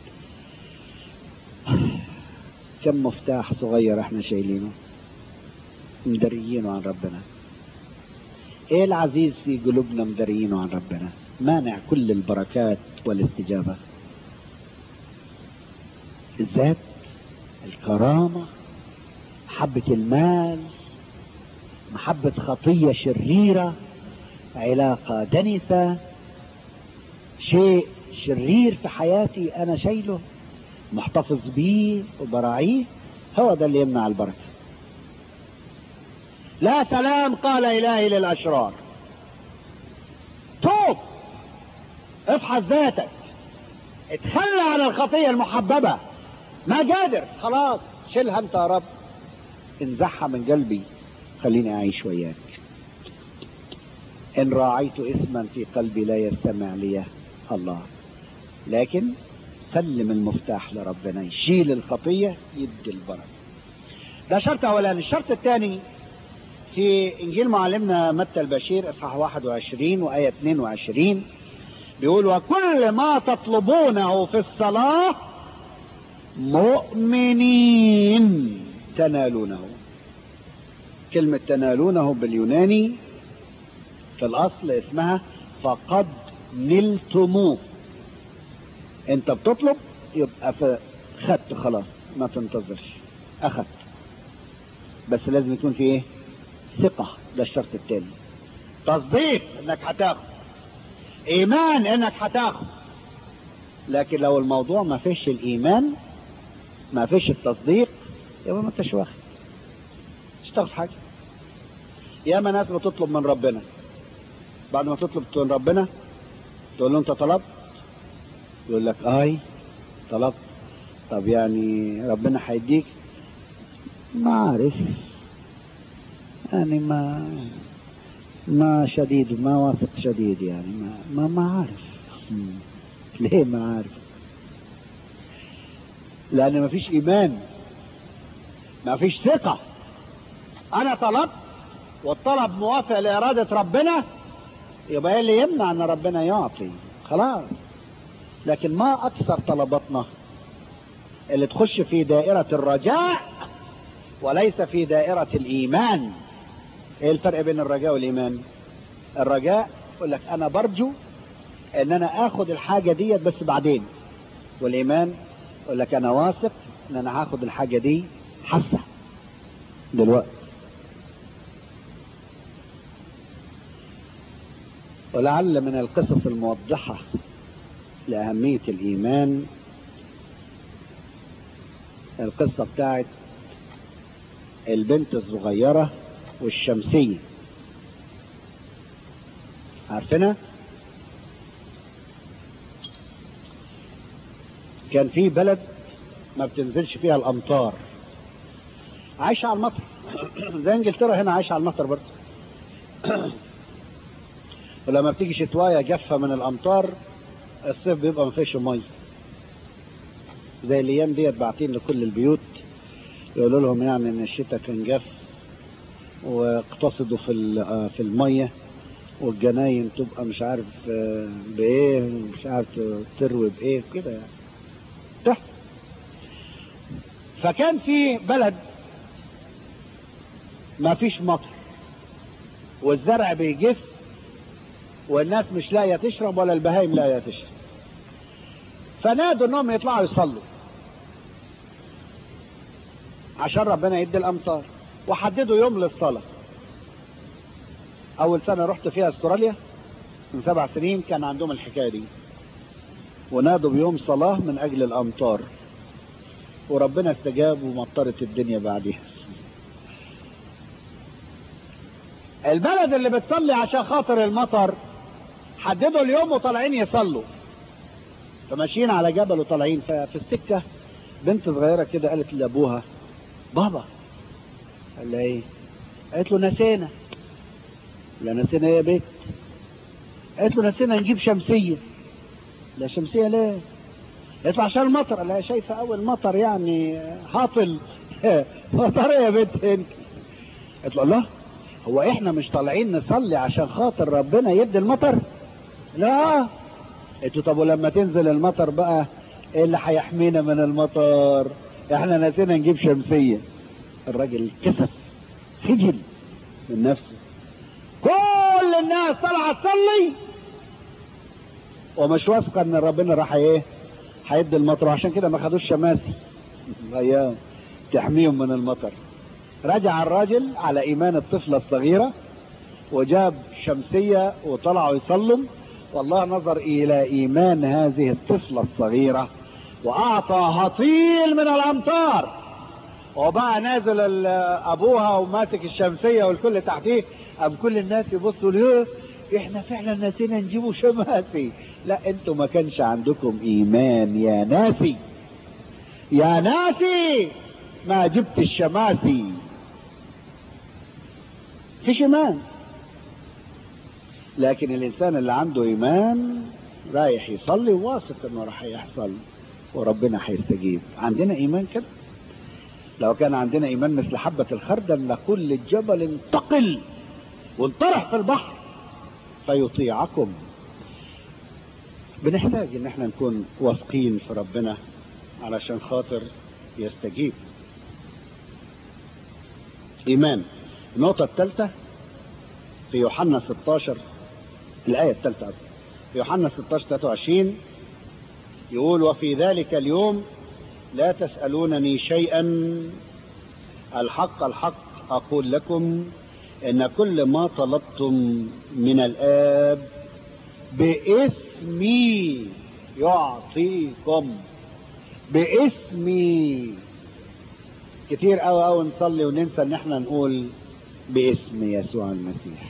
كم مفتاح صغير احنا شايلينه مدريينه عن ربنا ايه العزيز في قلوبنا مدريينه عن ربنا مانع كل البركات والاستجابة الذات الكرامة محبة المال محبة خطية شريرة علاقة دنسة شيء شرير في حياتي أنا شايله محتفظ بيه وبراعيه هو ده اللي يمنع البركة لا سلام قال إلهي للأشرار توب افحص ذاتك اتخلى عن الخطية المحببة ما قادر خلاص شيلها انت يا رب انزعها من قلبي خليني اعيش وياك ان راعيت اسما في قلبي لا يستمع لي الله لكن سلم المفتاح لربنا يشيل الخطية يدي البركة ده شرط اولاني الشرط الثاني في انجيل معلمنا متى البشير اصحاح 21 وايه 22 بيقول وكل ما تطلبونه في الصلاه مؤمنين تنالونه كلمة تنالونه باليوناني في الأصل اسمها فقد نلتموه أنت بتطلب يبقى في خدت خلاص ما تنتظرش أخدت بس لازم يكون في إيه؟ ثقة ده الشرط التاني تصديق إنك هتاخد إيمان إنك هتاخد لكن لو الموضوع ما فيش الإيمان ما فيش التصديق يبقى ما انتش واخد مش تاخد حاجه ياما ناس بتطلب من ربنا بعد ما تطلب من ربنا تقول له انت طلبت يقول لك اي طلبت طب يعني ربنا هيديك ما عارف يعني ما ما شديد ما واثق شديد يعني ما ما, ما عارف مم. ليه ما عارف لان مفيش ايمان مفيش ثقة انا طلبت والطلب موافق لارادة ربنا يبقى ايه اللي يمنع ان ربنا يعطي خلاص لكن ما اكثر طلباتنا اللي تخش في دائرة الرجاء وليس في دائرة الايمان ايه الفرق بين الرجاء والايمان الرجاء يقول لك انا برجو ان انا اخد الحاجة ديت بس بعدين والايمان يقول لك انا واثق ان انا هاخد الحاجة دي حاسة دلوقتي ولعل من القصص الموضحة لأهمية الإيمان القصة بتاعت البنت الصغيرة والشمسية عارفينها؟ كان في بلد ما بتنزلش فيها الأمطار عايشة على المطر زي انجلترا هنا عايشة على المطر برضه ولما بتيجي شتواية جافة من الأمطار الصيف بيبقى ما فيش مية زي الأيام ديت باعتين لكل البيوت يقولوا لهم يعني إن الشتاء كان جاف واقتصدوا في ال- في المية والجناين تبقى مش عارف آه، بإيه مش عارف تروي بإيه كده يعني تحت فكان في بلد ما فيش مطر والزرع بيجف والناس مش لاقيه تشرب ولا البهايم لاقيه تشرب فنادوا انهم يطلعوا يصلوا عشان ربنا يدي الامطار وحددوا يوم للصلاه اول سنه رحت فيها استراليا من سبع سنين كان عندهم الحكايه دي ونادوا بيوم صلاه من اجل الامطار وربنا استجاب ومطرت الدنيا بعديها البلد اللي بتصلي عشان خاطر المطر حددوا اليوم وطالعين يصلوا فماشيين على جبل وطالعين ففي السكة بنت صغيرة كده قالت لأبوها بابا قال لها ايه قالت له نسينا لا نسينا يا بيت قالت له نسينا نجيب شمسية لا شمسية ليه قالت له عشان المطر قال لها شايفة أول مطر يعني هاطل مطر يا بنت انت قالت له الله هو احنا مش طالعين نصلي عشان خاطر ربنا يدي المطر لا قلت له طب ولما تنزل المطر بقى ايه اللي هيحمينا من المطر احنا نسينا نجيب شمسية الراجل كسف سجل من نفسه كل الناس طالعه تصلي ومش واثقه ان ربنا راح ايه هيدي المطر عشان كده ما خدوش شماسي ايام تحميهم من المطر رجع الراجل على ايمان الطفلة الصغيرة وجاب شمسية وطلعوا يصلوا والله نظر الى ايمان هذه الطفلة الصغيرة واعطى هطيل من الامطار وبقى نازل ال- ابوها وماسك الشمسية والكل تحتيه ام كل الناس يبصوا ليه احنا فعلا نسينا نجيبوا شماسي لا انتوا ما كانش عندكم ايمان يا ناسي يا ناسي ما جبت الشماسي فيش ايمان لكن الانسان اللي عنده ايمان رايح يصلي واثق انه راح يحصل وربنا هيستجيب عندنا ايمان كده لو كان عندنا ايمان مثل حبة الخردل لكل الجبل انتقل وانطرح في البحر فيطيعكم بنحتاج ان احنا نكون واثقين في ربنا علشان خاطر يستجيب ايمان النقطة الثالثة في يوحنا 16 الآية الثالثة قصدي. في يوحنا 16 23 يقول وفي ذلك اليوم لا تسألونني شيئا الحق الحق أقول لكم إن كل ما طلبتم من الآب باسمي يعطيكم باسمي كتير قوي قوي نصلي وننسى ان احنا نقول باسم يسوع المسيح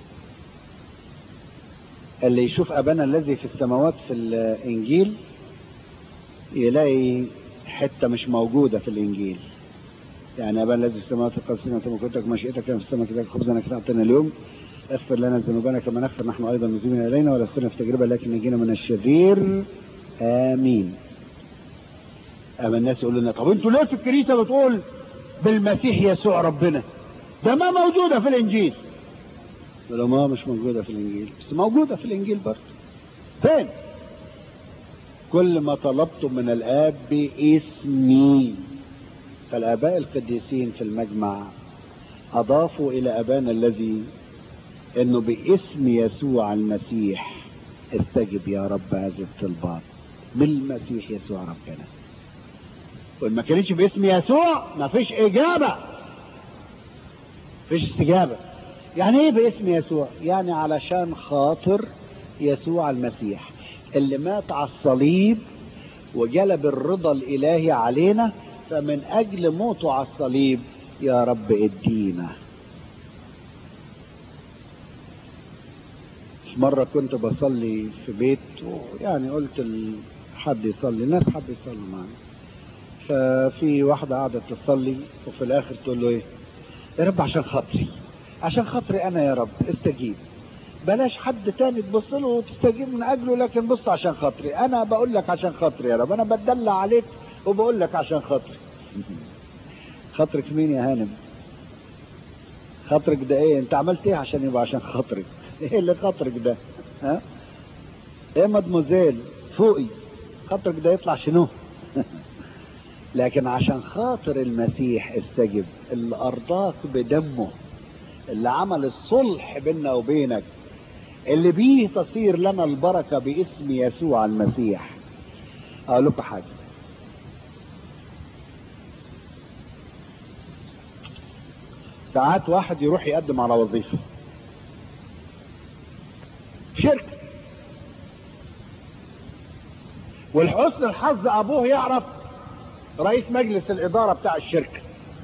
اللي يشوف ابانا الذي في السماوات في الانجيل يلاقي حته مش موجوده في الانجيل يعني ابانا الذي في السماوات قد سمعت مكتك مشيئتك كما في السماء كذلك خبزنا كفاءتنا اليوم اغفر لنا ذنوبنا كما نغفر نحن ايضا مذنبين الينا ولا تدخلنا في تجربه لكن نجينا من الشرير امين اما الناس يقولوا لنا طب انتوا ليه في الكنيسه بتقول بالمسيح يسوع ربنا ده ما موجوده في الانجيل يقولوا ما مش موجوده في الانجيل بس موجوده في الانجيل برضه فين كل ما طلبتم من الاب باسمي فالاباء القديسين في المجمع اضافوا الى ابانا الذي انه باسم يسوع المسيح استجب يا رب هذه الطلبات بالمسيح يسوع ربنا وان ما كانتش باسم يسوع ما فيش اجابه فيش استجابه يعني ايه باسم يسوع يعني علشان خاطر يسوع المسيح اللي مات على الصليب وجلب الرضا الالهي علينا فمن اجل موته على الصليب يا رب ادينا مرة كنت بصلي في بيت يعني قلت حد يصلي الناس حد يصلي معانا ففي واحدة قاعدة تصلي وفي الآخر تقول له إيه يا رب عشان خاطري عشان خاطري أنا يا رب استجيب بلاش حد تاني تبص له وتستجيب من أجله لكن بص عشان خاطري أنا بقول لك عشان خاطري يا رب أنا بتدلع عليك وبقول لك عشان خاطري خاطرك مين يا هانم خاطرك ده ايه انت عملت ايه عشان يبقى عشان خاطرك ايه اللي خاطرك ده ها ايه مدموزيل فوقي خاطرك ده يطلع شنو لكن عشان خاطر المسيح استجب اللي ارضاك بدمه اللي عمل الصلح بيننا وبينك اللي بيه تصير لنا البركة باسم يسوع المسيح اقول لكم حاجة ساعات واحد يروح يقدم على وظيفة شركة والحسن الحظ ابوه يعرف رئيس مجلس الادارة بتاع الشركة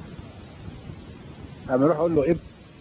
قام يروح يقول له ابن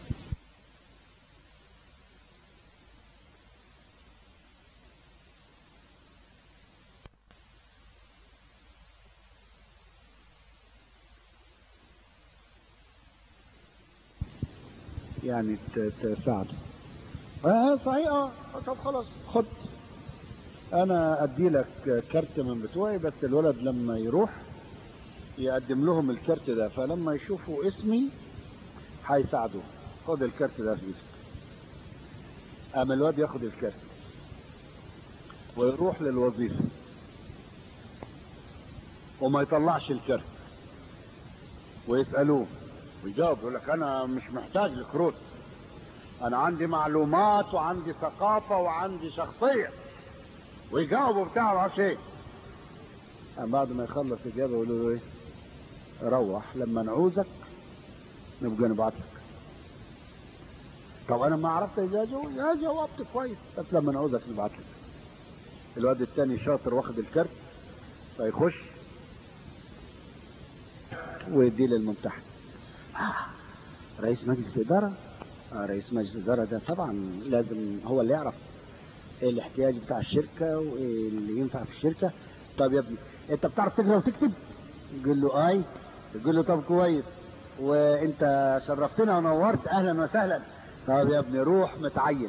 يعني تساعده اه صحيح اه طب خلاص خد انا ادي لك كارت من بتوعي بس الولد لما يروح يقدم لهم الكارت ده فلما يشوفوا اسمي هيساعدوه خد الكارت ده في ايدك قام الواد ياخد الكارت ويروح للوظيفة وما يطلعش الكارت ويسألوه ويجاوب يقول لك انا مش محتاج لكروت انا عندي معلومات وعندي ثقافة وعندي شخصية ويجاوبوا بتاع معرفش ايه بعد ما يخلص اجابة يقولوا له ايه روح لما نعوزك نبقى نبعت لك طب انا ما عرفت اجابه يا جاوبت كويس بس لما نعوزك نبعت لك الواد التاني شاطر واخد الكارت فيخش ويديه للممتحن آه. رئيس مجلس إدارة آه رئيس مجلس إدارة ده طبعا لازم هو اللي يعرف ايه الاحتياج بتاع الشركة وايه اللي ينفع في الشركة طب يا ابني انت بتعرف تقرا وتكتب يقول له اي يقول له طب كويس وانت شرفتنا ونورت اهلا وسهلا طب يا ابني روح متعين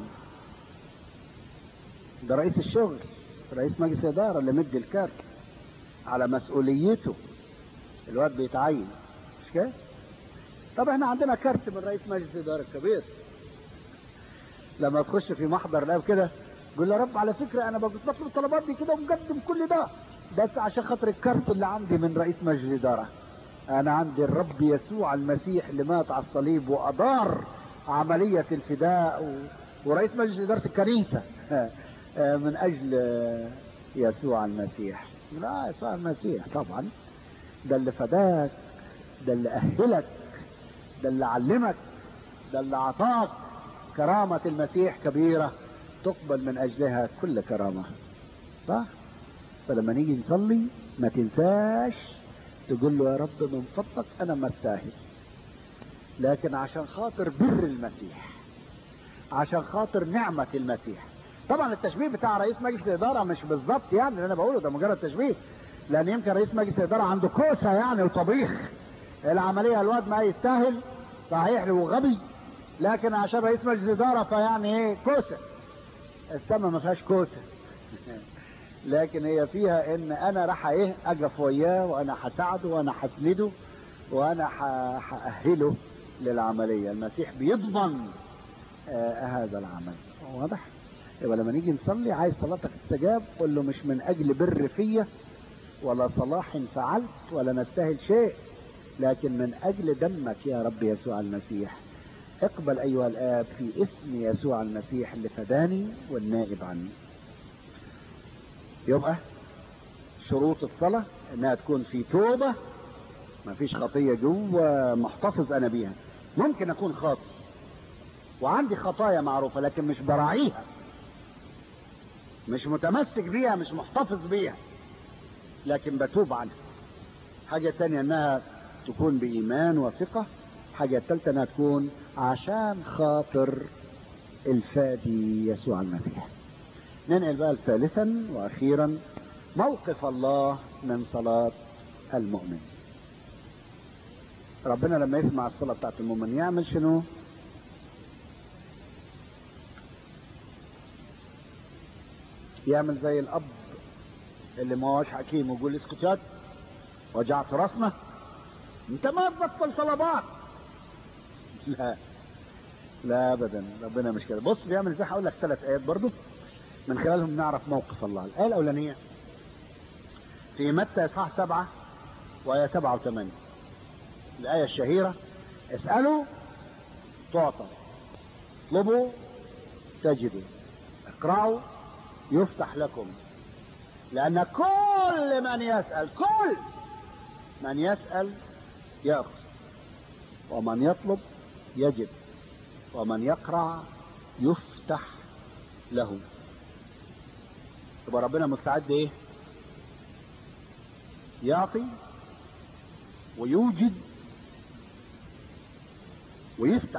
ده رئيس الشغل رئيس مجلس إدارة اللي مدي الكارت على مسؤوليته الواد بيتعين مش كده؟ طب احنا عندنا كارت من رئيس مجلس الإدارة الكبير لما تخش في محضر الاب كده قول له يا رب على فكرة انا بطلب الطلبات دي كده ومقدم كل ده بس عشان خاطر الكارت اللي عندي من رئيس مجلس الإدارة انا عندي الرب يسوع المسيح اللي مات على الصليب وادار عملية الفداء و... ورئيس مجلس إدارة الكنيسة من أجل يسوع المسيح لا يسوع المسيح طبعا ده اللي فداك ده اللي أهلك ده اللي علمك ده اللي أعطاك كرامة المسيح كبيرة تقبل من أجلها كل كرامة صح؟ فلما نيجي نصلي ما تنساش تقول له يا رب من فضلك أنا ما استاهل لكن عشان خاطر بر المسيح عشان خاطر نعمة المسيح طبعا التشبيه بتاع رئيس مجلس الإدارة مش بالظبط يعني اللي أنا بقوله ده مجرد تشبيه لأن يمكن رئيس مجلس الإدارة عنده كوسة يعني وطبيخ العملية الواد ما يستاهل صحيح له غبي لكن عشان رئيس مجلس اداره فيعني ايه كوسه السما ما فيهاش كوسه لكن هي فيها ان انا راح ايه اقف وياه وانا هساعده وانا هسنده وانا ح- هاهله للعمليه المسيح بيضمن آه هذا العمل واضح يبقى لما نيجي نصلي عايز صلاتك تستجاب قول له مش من اجل بر فيا ولا صلاح فعلت ولا نستاهل شيء لكن من اجل دمك يا رب يسوع المسيح اقبل ايها الاب في اسم يسوع المسيح اللي فداني والنائب عني يبقى شروط الصلاة انها تكون في توبة ما فيش خطية جوه محتفظ انا بيها ممكن اكون خاطئ وعندي خطايا معروفة لكن مش براعيها مش متمسك بيها مش محتفظ بيها لكن بتوب عنها حاجة تانية انها تكون بإيمان وثقة حاجة تالتة انها تكون عشان خاطر الفادي يسوع المسيح ننقل بقى ثالثا واخيرا موقف الله من صلاة المؤمن ربنا لما يسمع الصلاة بتاعت المؤمن يعمل شنو يعمل زي الاب اللي ما هوش حكيم ويقول اسكت ياد وجعت راسنا انت ما تبطل صلابات لا لا ابدا ربنا مش كده بص بيعمل ازاي هقول لك ثلاث ايات برضو من خلالهم نعرف موقف الله الايه الاولانيه في متى اصحاح سبعة وآية سبعة وثمانية الآية الشهيرة اسألوا تعطى اطلبوا تجدوا اقرأوا يفتح لكم لأن كل من يسأل كل من يسأل يأخذ ومن يطلب يجد ومن يقرع يفتح له يبقى ربنا مستعد ايه يعطي ويوجد ويفتح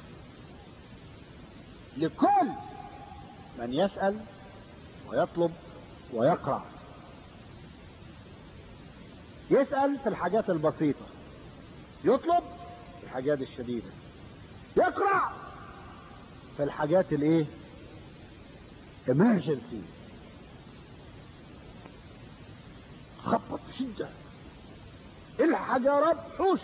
لكل من يسأل ويطلب ويقرأ يسأل في الحاجات البسيطة يطلب في الحاجات الشديدة يقرأ في الحاجات الايه emergency خبط بشدة الحق يا رب حوش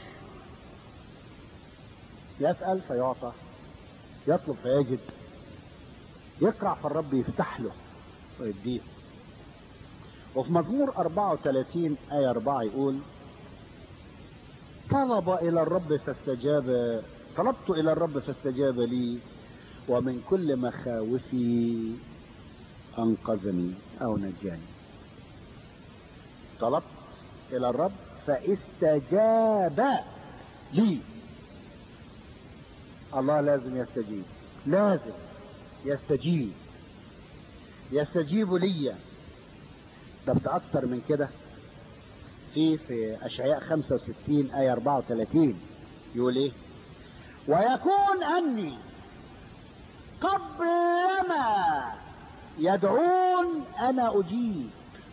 يسأل فيعطى يطلب فيجد يقرع فالرب يفتح له ويديه وفي مزمور 34 آية 4 يقول طلب إلى الرب فاستجاب طلبت إلى الرب فاستجاب لي ومن كل مخاوفي أنقذني أو نجاني طلبت إلى الرب فاستجاب لي الله لازم يستجيب لازم يستجيب يستجيب لي ده بتأثر من كده في في أشعياء 65 آية 34 يقول إيه ويكون أني قبلما يدعون أنا أجيب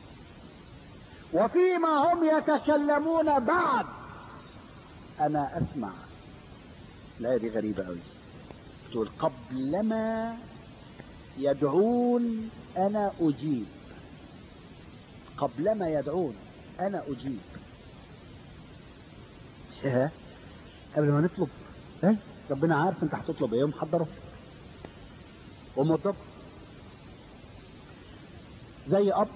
وفيما هم يتكلمون بعد أنا أسمع الآية دي غريبة أوي تقول قبلما يدعون أنا أجيب قبلما يدعون أنا أجيب إيه قبل ما نطلب إيه ربنا عارف أنت هتطلب إيه ومحضره وموظف زي أب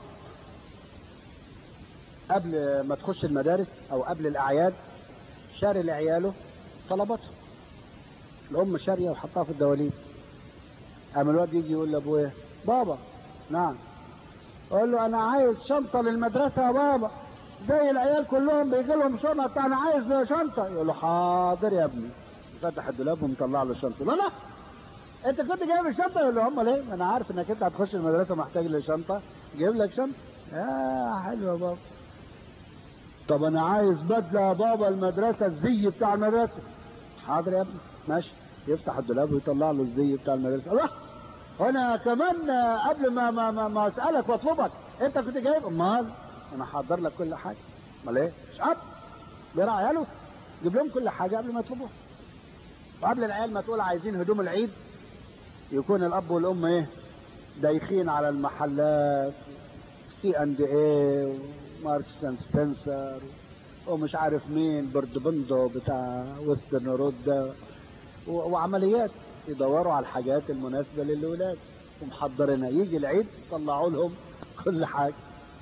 قبل ما تخش المدارس أو قبل الأعياد شاري لعياله طلباتهم الأم شارية وحطها في الدواليب قام الواد يجي يقول لأبويا بابا نعم اقول له انا عايز شنطه للمدرسه يا بابا زي العيال كلهم بيجي لهم شنط انا عايز شنطه يقول له حاضر يا ابني فتح الدولاب ومطلع له شنطه لا لا انت كنت جايب الشنطه يقول له هم ليه انا عارف انك انت هتخش المدرسه محتاج لشنطه جايب لك شنطه يا حلو يا بابا طب انا عايز بدله يا بابا المدرسه الزي بتاع المدرسه حاضر يا ابني ماشي يفتح الدولاب ويطلع له الزي بتاع المدرسه الله وانا كمان قبل ما ما ما, ما اسالك واطلبك انت كنت جايب امال انا حاضر لك كل حاجه امال ايه مش اب بيراعي عياله جيب لهم كل حاجه قبل ما يطلبوها وقبل العيال ما تقول عايزين هدوم العيد يكون الاب والام ايه دايخين على المحلات سي اند اي وماركس اند سبنسر ومش عارف مين بردبندو بتاع ويسترن رود ده و- وعمليات يدوروا على الحاجات المناسبة للولاد ومحضرينها يجي العيد يطلعوا لهم كل حاجة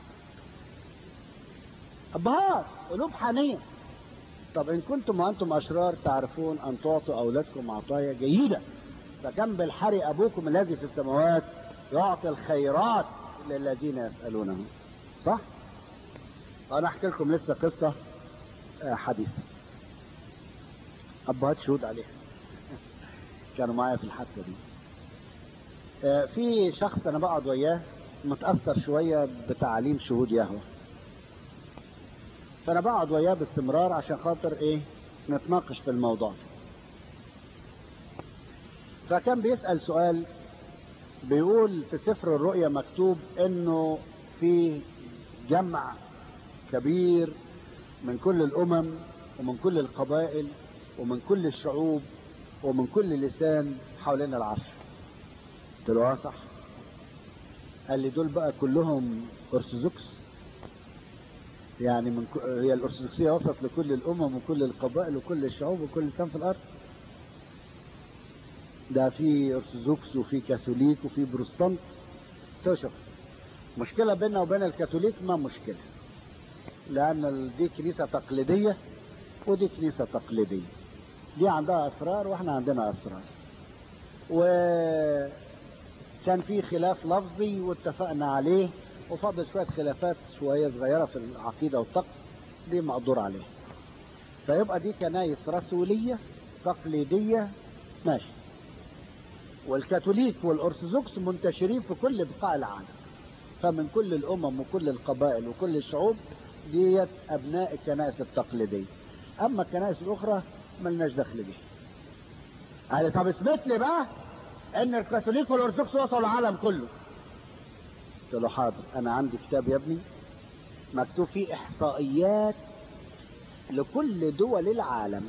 أبهات قلوب حنية طب إن كنتم وأنتم أشرار تعرفون أن تعطوا أولادكم عطايا جيدة فكم بالحري أبوكم الذي في السماوات يعطي الخيرات للذين يسألونه صح؟ أنا أحكي لكم لسه قصة آه، حديثة أبهات شهود عليها كانوا معايا في الحادثة دي آه، في شخص أنا بقعد وياه متأثر شوية بتعاليم شهود يهوه فأنا بقعد وياه باستمرار عشان خاطر إيه نتناقش في الموضوع ده. فكان بيسأل سؤال بيقول في سفر الرؤيا مكتوب انه في جمع كبير من كل الامم ومن كل القبائل ومن كل الشعوب ومن كل لسان حوالين العرش قلت له اه صح قال لي دول بقى كلهم ارثوذكس يعني من ك... هي الارثوذكسيه وصلت لكل الامم وكل القبائل وكل الشعوب وكل لسان في الارض ده في ارثوذكس وفي كاثوليك وفي بروتستانت تشوف مشكله بيننا وبين الكاثوليك ما مشكله لان دي كنيسه تقليديه ودي كنيسه تقليديه دي عندها اسرار واحنا عندنا اسرار وكان في خلاف لفظي واتفقنا عليه وفضل شويه خلافات شويه صغيره في العقيده والطقس دي مقدور عليها فيبقى دي كنايس رسوليه تقليديه ماشي والكاثوليك والارثوذكس منتشرين في كل بقاع العالم فمن كل الامم وكل القبائل وكل الشعوب ديت ابناء الكنائس التقليديه اما الكنائس الاخرى ملناش دخل بيها قال طب اثبت لي بقى ان الكاثوليك والارثوذكس وصلوا العالم كله قلت له حاضر انا عندي كتاب يا ابني مكتوب فيه احصائيات لكل دول العالم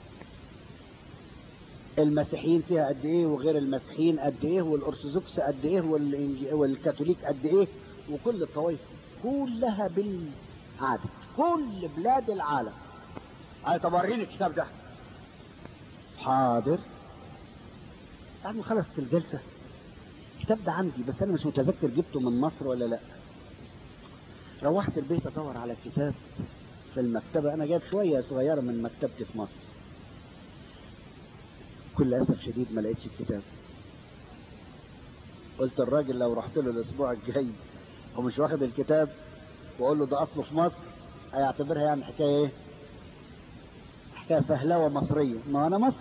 المسيحيين فيها قد ايه وغير المسيحيين قد ايه والارثوذكس قد ايه والإنج- والكاثوليك قد ايه وكل الطوائف كلها بالعدد كل بلاد العالم قال طب وريني الكتاب ده حاضر بعد ما خلصت الجلسه الكتاب ده عندي بس انا مش متذكر جبته من مصر ولا لا روحت البيت ادور على الكتاب في المكتبه انا جايب شويه صغيره من مكتبتي في مصر بكل اسف شديد ما لقيتش الكتاب قلت الراجل لو رحت له الاسبوع الجاي ومش واخد الكتاب واقول له ده اصله في مصر هيعتبرها يعني حكايه ايه حكايه فهلوه مصريه ما انا مصر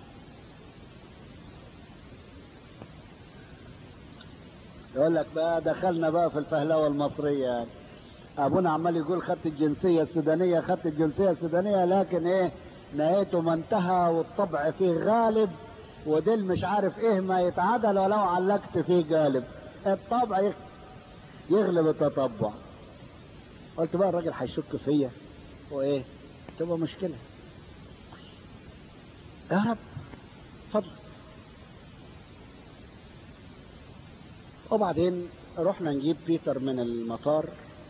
يقول لك بقى دخلنا بقى في الفهلوه المصريه يعني ابونا عمال يقول خدت الجنسيه السودانيه خدت الجنسيه السودانيه لكن ايه نهايته ما انتهى والطبع فيه غالب وديل مش عارف ايه ما يتعدل ولو علقت فيه غالب الطبع يغ- يغلب التطبع قلت بقى الراجل هيشك فيا وايه تبقى مشكله يا رب اتفضل وبعدين رحنا نجيب بيتر من المطار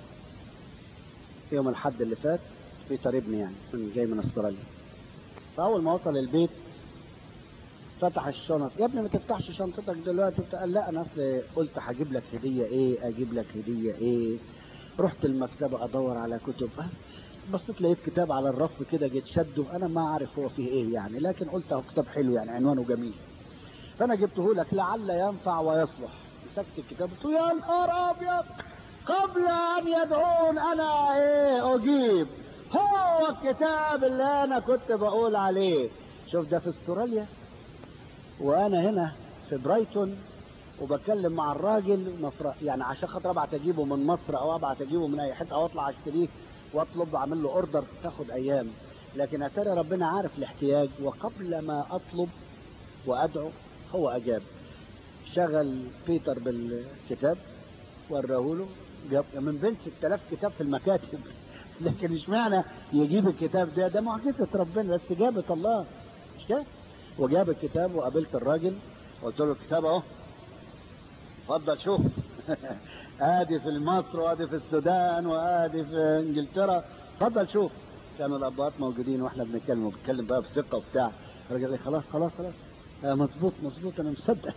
يوم الحد اللي فات بيتر ابني يعني من جاي من استراليا فاول ما وصل البيت فتح الشنط يا ابني ما تفتحش شنطتك دلوقتي بتاع- قال لا انا اصل قلت هجيب لك هديه ايه اجيب لك هديه ايه رحت المكتبه ادور على كتب أه، بصيت لقيت كتاب على الرف كده جيت شده انا ما اعرف هو فيه ايه يعني لكن قلت اهو كتاب حلو يعني عنوانه جميل فانا جبته لك لعل ينفع ويصلح مسكت الكتاب قلت له يا نهار ابيض قبل ان يدعون انا ايه اجيب هو الكتاب اللي انا كنت بقول عليه شوف ده في استراليا وانا هنا في برايتون وبتكلم مع الراجل مفر... يعني عشان خاطر ابعت اجيبه من مصر او ابعت اجيبه من اي حته او اطلع اشتريه واطلب اعمل له اوردر تاخد ايام لكن اتاري ربنا عارف الاحتياج وقبل ما اطلب وادعو هو اجاب شغل بيتر بالكتاب وراه له جاب من بين 6000 كتاب في المكاتب لكن اشمعنى يجيب الكتاب ده ده معجزه ربنا ده استجابه الله مش كده وجاب الكتاب وقابلت الراجل قلت له الكتاب اهو اتفضل شوف ادي في مصر وادي في السودان وادي في انجلترا اتفضل شوف كانوا الاباء موجودين واحنا بنتكلم وبنتكلم بقى بثقه وبتاع الراجل قال لي خلاص خلاص خلاص آه مظبوط مظبوط انا مصدق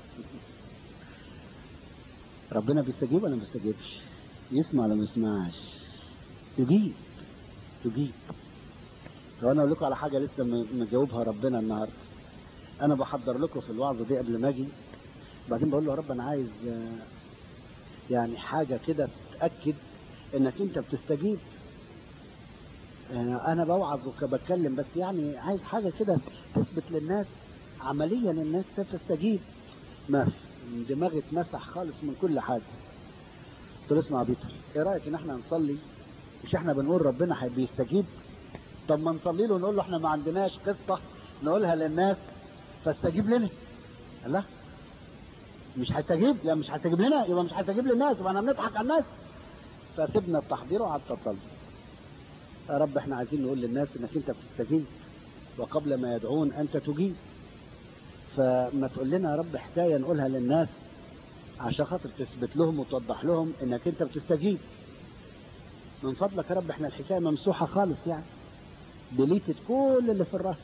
ربنا بيستجيب ولا ما بيستجيبش يسمع ولا ما يسمعش يجيب يجيب لو انا اقول لكم على حاجه لسه م- مجاوبها ربنا النهارده انا بحضر لكم في الوعظه دي قبل ما اجي بعدين بقول له يا رب انا عايز آه، يعني حاجه كده تاكد انك انت بتستجيب آه، انا بوعظ وبتكلم بس يعني عايز حاجه كده تثبت للناس عمليا الناس تستجيب ما في دماغي اتمسح خالص من كل حاجه قلت له اسمع يا بيتر ايه رايك ان احنا نصلي مش احنا بنقول ربنا هي- بيستجيب طب ما نصلي له ونقول له احنا ما عندناش قصه نقولها للناس فاستجيب لنا قال لا مش هيستجيب لا مش هيستجيب لنا يبقى مش هيستجيب للناس يبقى احنا بنضحك على الناس فسيبنا التحضير وقعدت اصلي يا رب احنا عايزين نقول للناس انك انت بتستجيب وقبل ما يدعون انت تجيب فما تقول لنا يا رب حكايه نقولها للناس عشان خاطر تثبت لهم وتوضح لهم انك انت بتستجيب من فضلك يا رب احنا الحكايه ممسوحه خالص يعني ديليتد كل اللي في الراس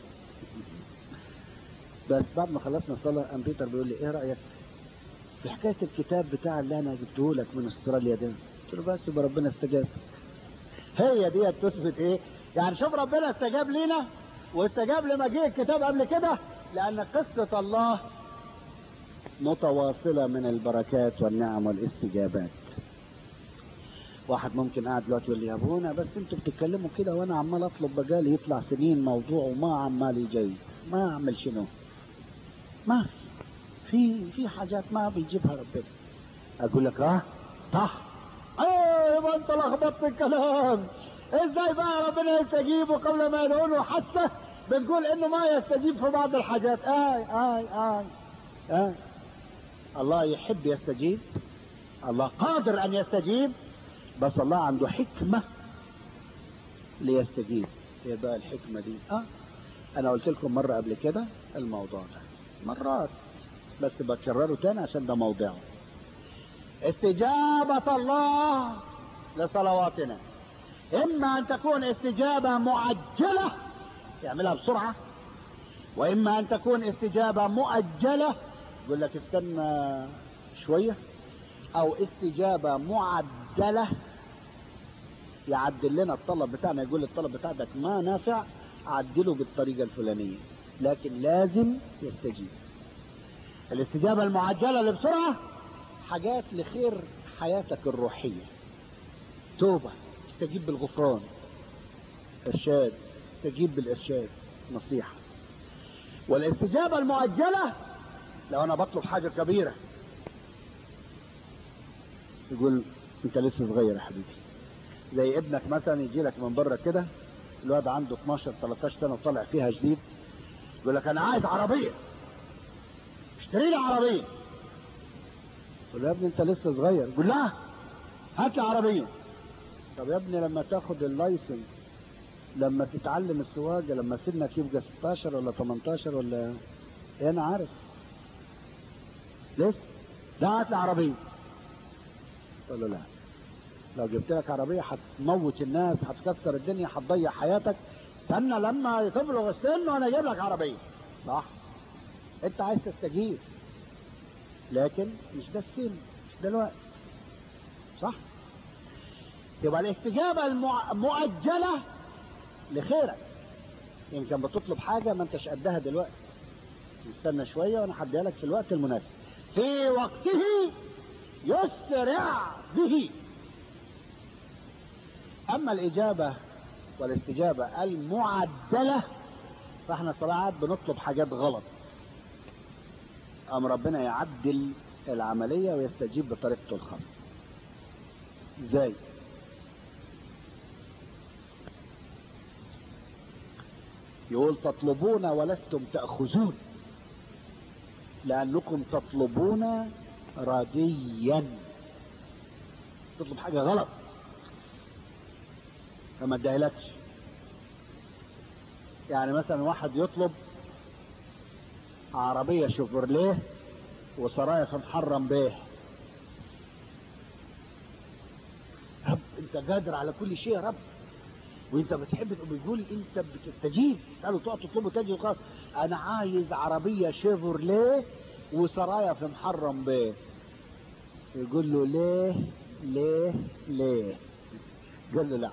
بس بعد ما خلصنا الصلاه قام بيتر بيقول لي ايه رايك في حكايه الكتاب بتاع اللي انا جبته لك من استراليا ده قلت له بس يبقى ربنا استجاب هي دي تثبت ايه يعني شوف ربنا استجاب لينا واستجاب لمجيء الكتاب قبل كده لان قصه الله متواصله من البركات والنعم والاستجابات واحد ممكن قاعد دلوقتي يقول لي يا ابونا بس انتوا بتتكلموا كده وانا عمال اطلب بجالي يطلع سنين موضوع وما عمال يجي ما اعمل شنو ما في في حاجات ما بيجيبها ربنا اقول لك اه صح ايه يبقى انت لخبطت الكلام ازاي بقى ربنا يستجيب وقبل ما يدعونه حتى بنقول انه ما يستجيب في بعض الحاجات اي اي اي اي الله يحب يستجيب الله قادر ان يستجيب بس الله عنده حكمه ليستجيب ايه بقى الحكمه دي اه انا قلت لكم مره قبل كده الموضوع ده مرات بس بكرره تاني عشان ده موضعه استجابة الله لصلواتنا إما أن تكون استجابة معجلة يعملها بسرعة وإما أن تكون استجابة مؤجلة يقول لك استنى شوية أو استجابة معدلة يعدل لنا الطلب بتاعنا يقول الطلب بتاعك ما نافع عدله بالطريقة الفلانية لكن لازم يستجيب الاستجابة المعجلة اللي بسرعة حاجات لخير حياتك الروحية توبة استجيب بالغفران إرشاد استجيب بالإرشاد نصيحة والاستجابة المؤجلة لو أنا بطلب حاجة كبيرة يقول أنت لسه صغير يا حبيبي زي ابنك مثلا يجي لك من بره كده الواد عنده 12 13 سنة وطالع فيها جديد يقول لك أنا عايز عربية اشتري لي عربية يقول له يا ابني انت لسه صغير يقول لا هات لي عربيه طب يا ابني لما تاخد اللايسنس لما تتعلم السواقه لما سنك يبقى 16 ولا 18 ولا ايه انا عارف لسه لا هات لي عربيه قلت له لا لو جبت لك عربيه هتموت الناس هتكسر الدنيا هتضيع حياتك استنى لما تبلغ السن وانا اجيب لك عربيه صح انت عايز تستجيب لكن مش ده السن مش ده الوقت صح يبقى الاستجابة المؤجلة لخيرك يمكن بتطلب حاجة ما انتش قدها دلوقتي نستنى شوية وانا هديها لك في الوقت المناسب في وقته يسرع به اما الاجابة والاستجابة المعدلة فاحنا صراحات بنطلب حاجات غلط قام ربنا يعدل العملية ويستجيب بطريقته الخاصة ازاي يقول تطلبون ولستم تأخذون لأنكم تطلبون رديا تطلب حاجة غلط فما اديهالكش يعني مثلا واحد يطلب عربية شوفرليه وسرايا محرم بيه رب انت قادر على كل شيء يا رب وانت بتحب بيقول انت بتستجيب تساله تقعد تطلبه تجي خلاص انا عايز عربيه شيفرليه وسرايا في محرم بيه يقول له ليه ليه ليه قال له لا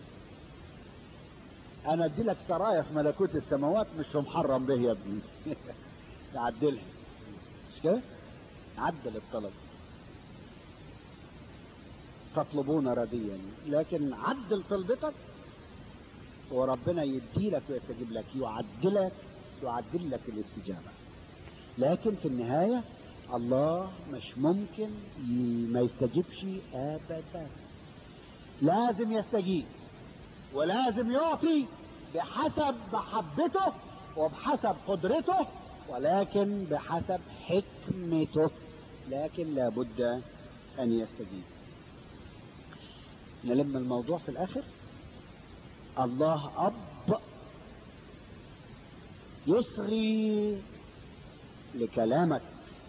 انا ادي لك سرايا في ملكوت السماوات مش في محرم به يا ابني تعدلها مش كده عدل الطلب تطلبون رديا لكن عدل طلبتك وربنا يديلك ويستجيب لك يعدلك يعدل لك الاستجابة لكن في النهاية الله مش ممكن ما يستجيبش ابدا لازم يستجيب ولازم يعطي بحسب محبته وبحسب قدرته ولكن بحسب حكمته لكن لابد ان يستجيب نلم الموضوع في الاخر الله اب يصغي لكلامك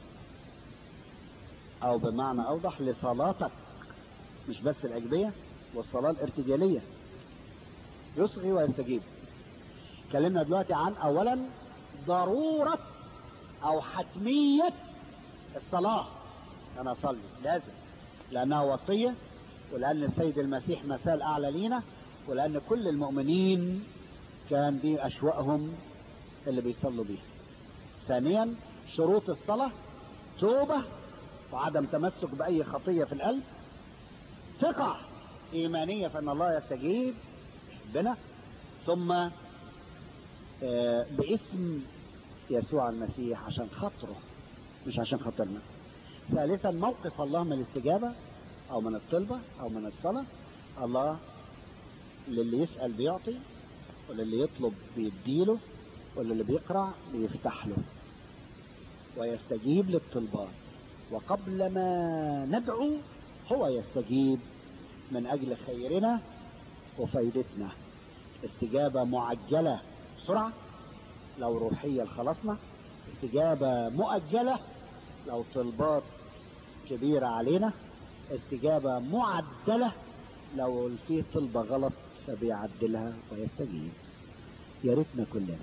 او بمعنى اوضح لصلاتك مش بس الاجبيه والصلاه الارتجاليه يصغي ويستجيب اتكلمنا دلوقتي عن اولا ضروره او حتميه الصلاه انا اصلي لازم لانها وصيه ولان السيد المسيح مثال اعلى لينا ولان كل المؤمنين كان دي اشواقهم اللي بيصلوا بيها ثانيا شروط الصلاه توبه وعدم تمسك باي خطيه في القلب ثقه ايمانيه في ان الله يستجيب بنا ثم آه باسم يسوع المسيح عشان خاطره مش عشان خاطرنا ثالثا موقف الله من الاستجابه او من الطلبه او من الصلاه الله للي يسال بيعطي وللي يطلب بيديله وللي بيقرع بيفتح له ويستجيب للطلبات وقبل ما ندعو هو يستجيب من اجل خيرنا وفائدتنا استجابة معجلة بسرعة لو روحية لخلاصنا استجابة مؤجلة لو طلبات كبيرة علينا استجابة معدلة لو في طلبة غلط فبيعدلها ويستجيب يا ريتنا كلنا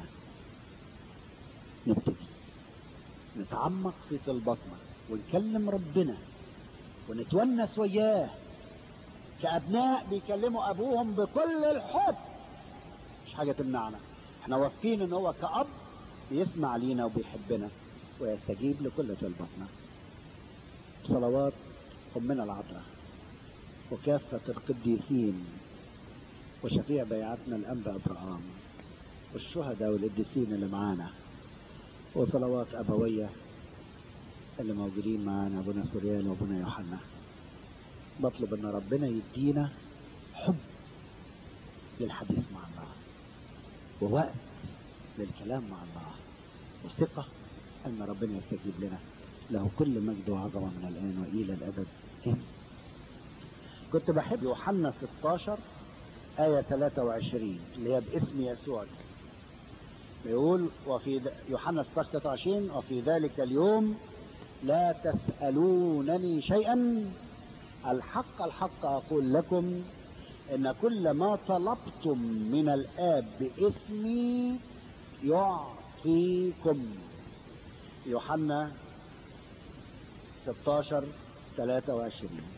نبتدي نتعمق في طلباتنا ونكلم ربنا ونتونس وياه كأبناء بيكلموا أبوهم بكل الحب مش حاجة تمنعنا احنا واثقين ان هو كأب بيسمع لينا وبيحبنا ويستجيب لكل طلباتنا صلوات أمنا العذراء وكافة القديسين وشفيع بيعتنا الأنبا إبراهام والشهداء والقديسين اللي معانا وصلوات أبوية اللي موجودين معانا أبونا سوريان وأبونا يوحنا بطلب ان ربنا يدينا حب للحديث مع الله ووقت للكلام مع الله وثقة ان ربنا يستجيب لنا له كل مجد وعظمة من الان والى الابد آمين. كنت بحب يوحنا 16 آية 23 اللي هي باسم يسوع بيقول وفي يوحنا 16 23 وفي ذلك اليوم لا تسألونني شيئا الحق الحق أقول لكم إن كل ما طلبتم من الآب باسمي يعطيكم يوحنا 16 23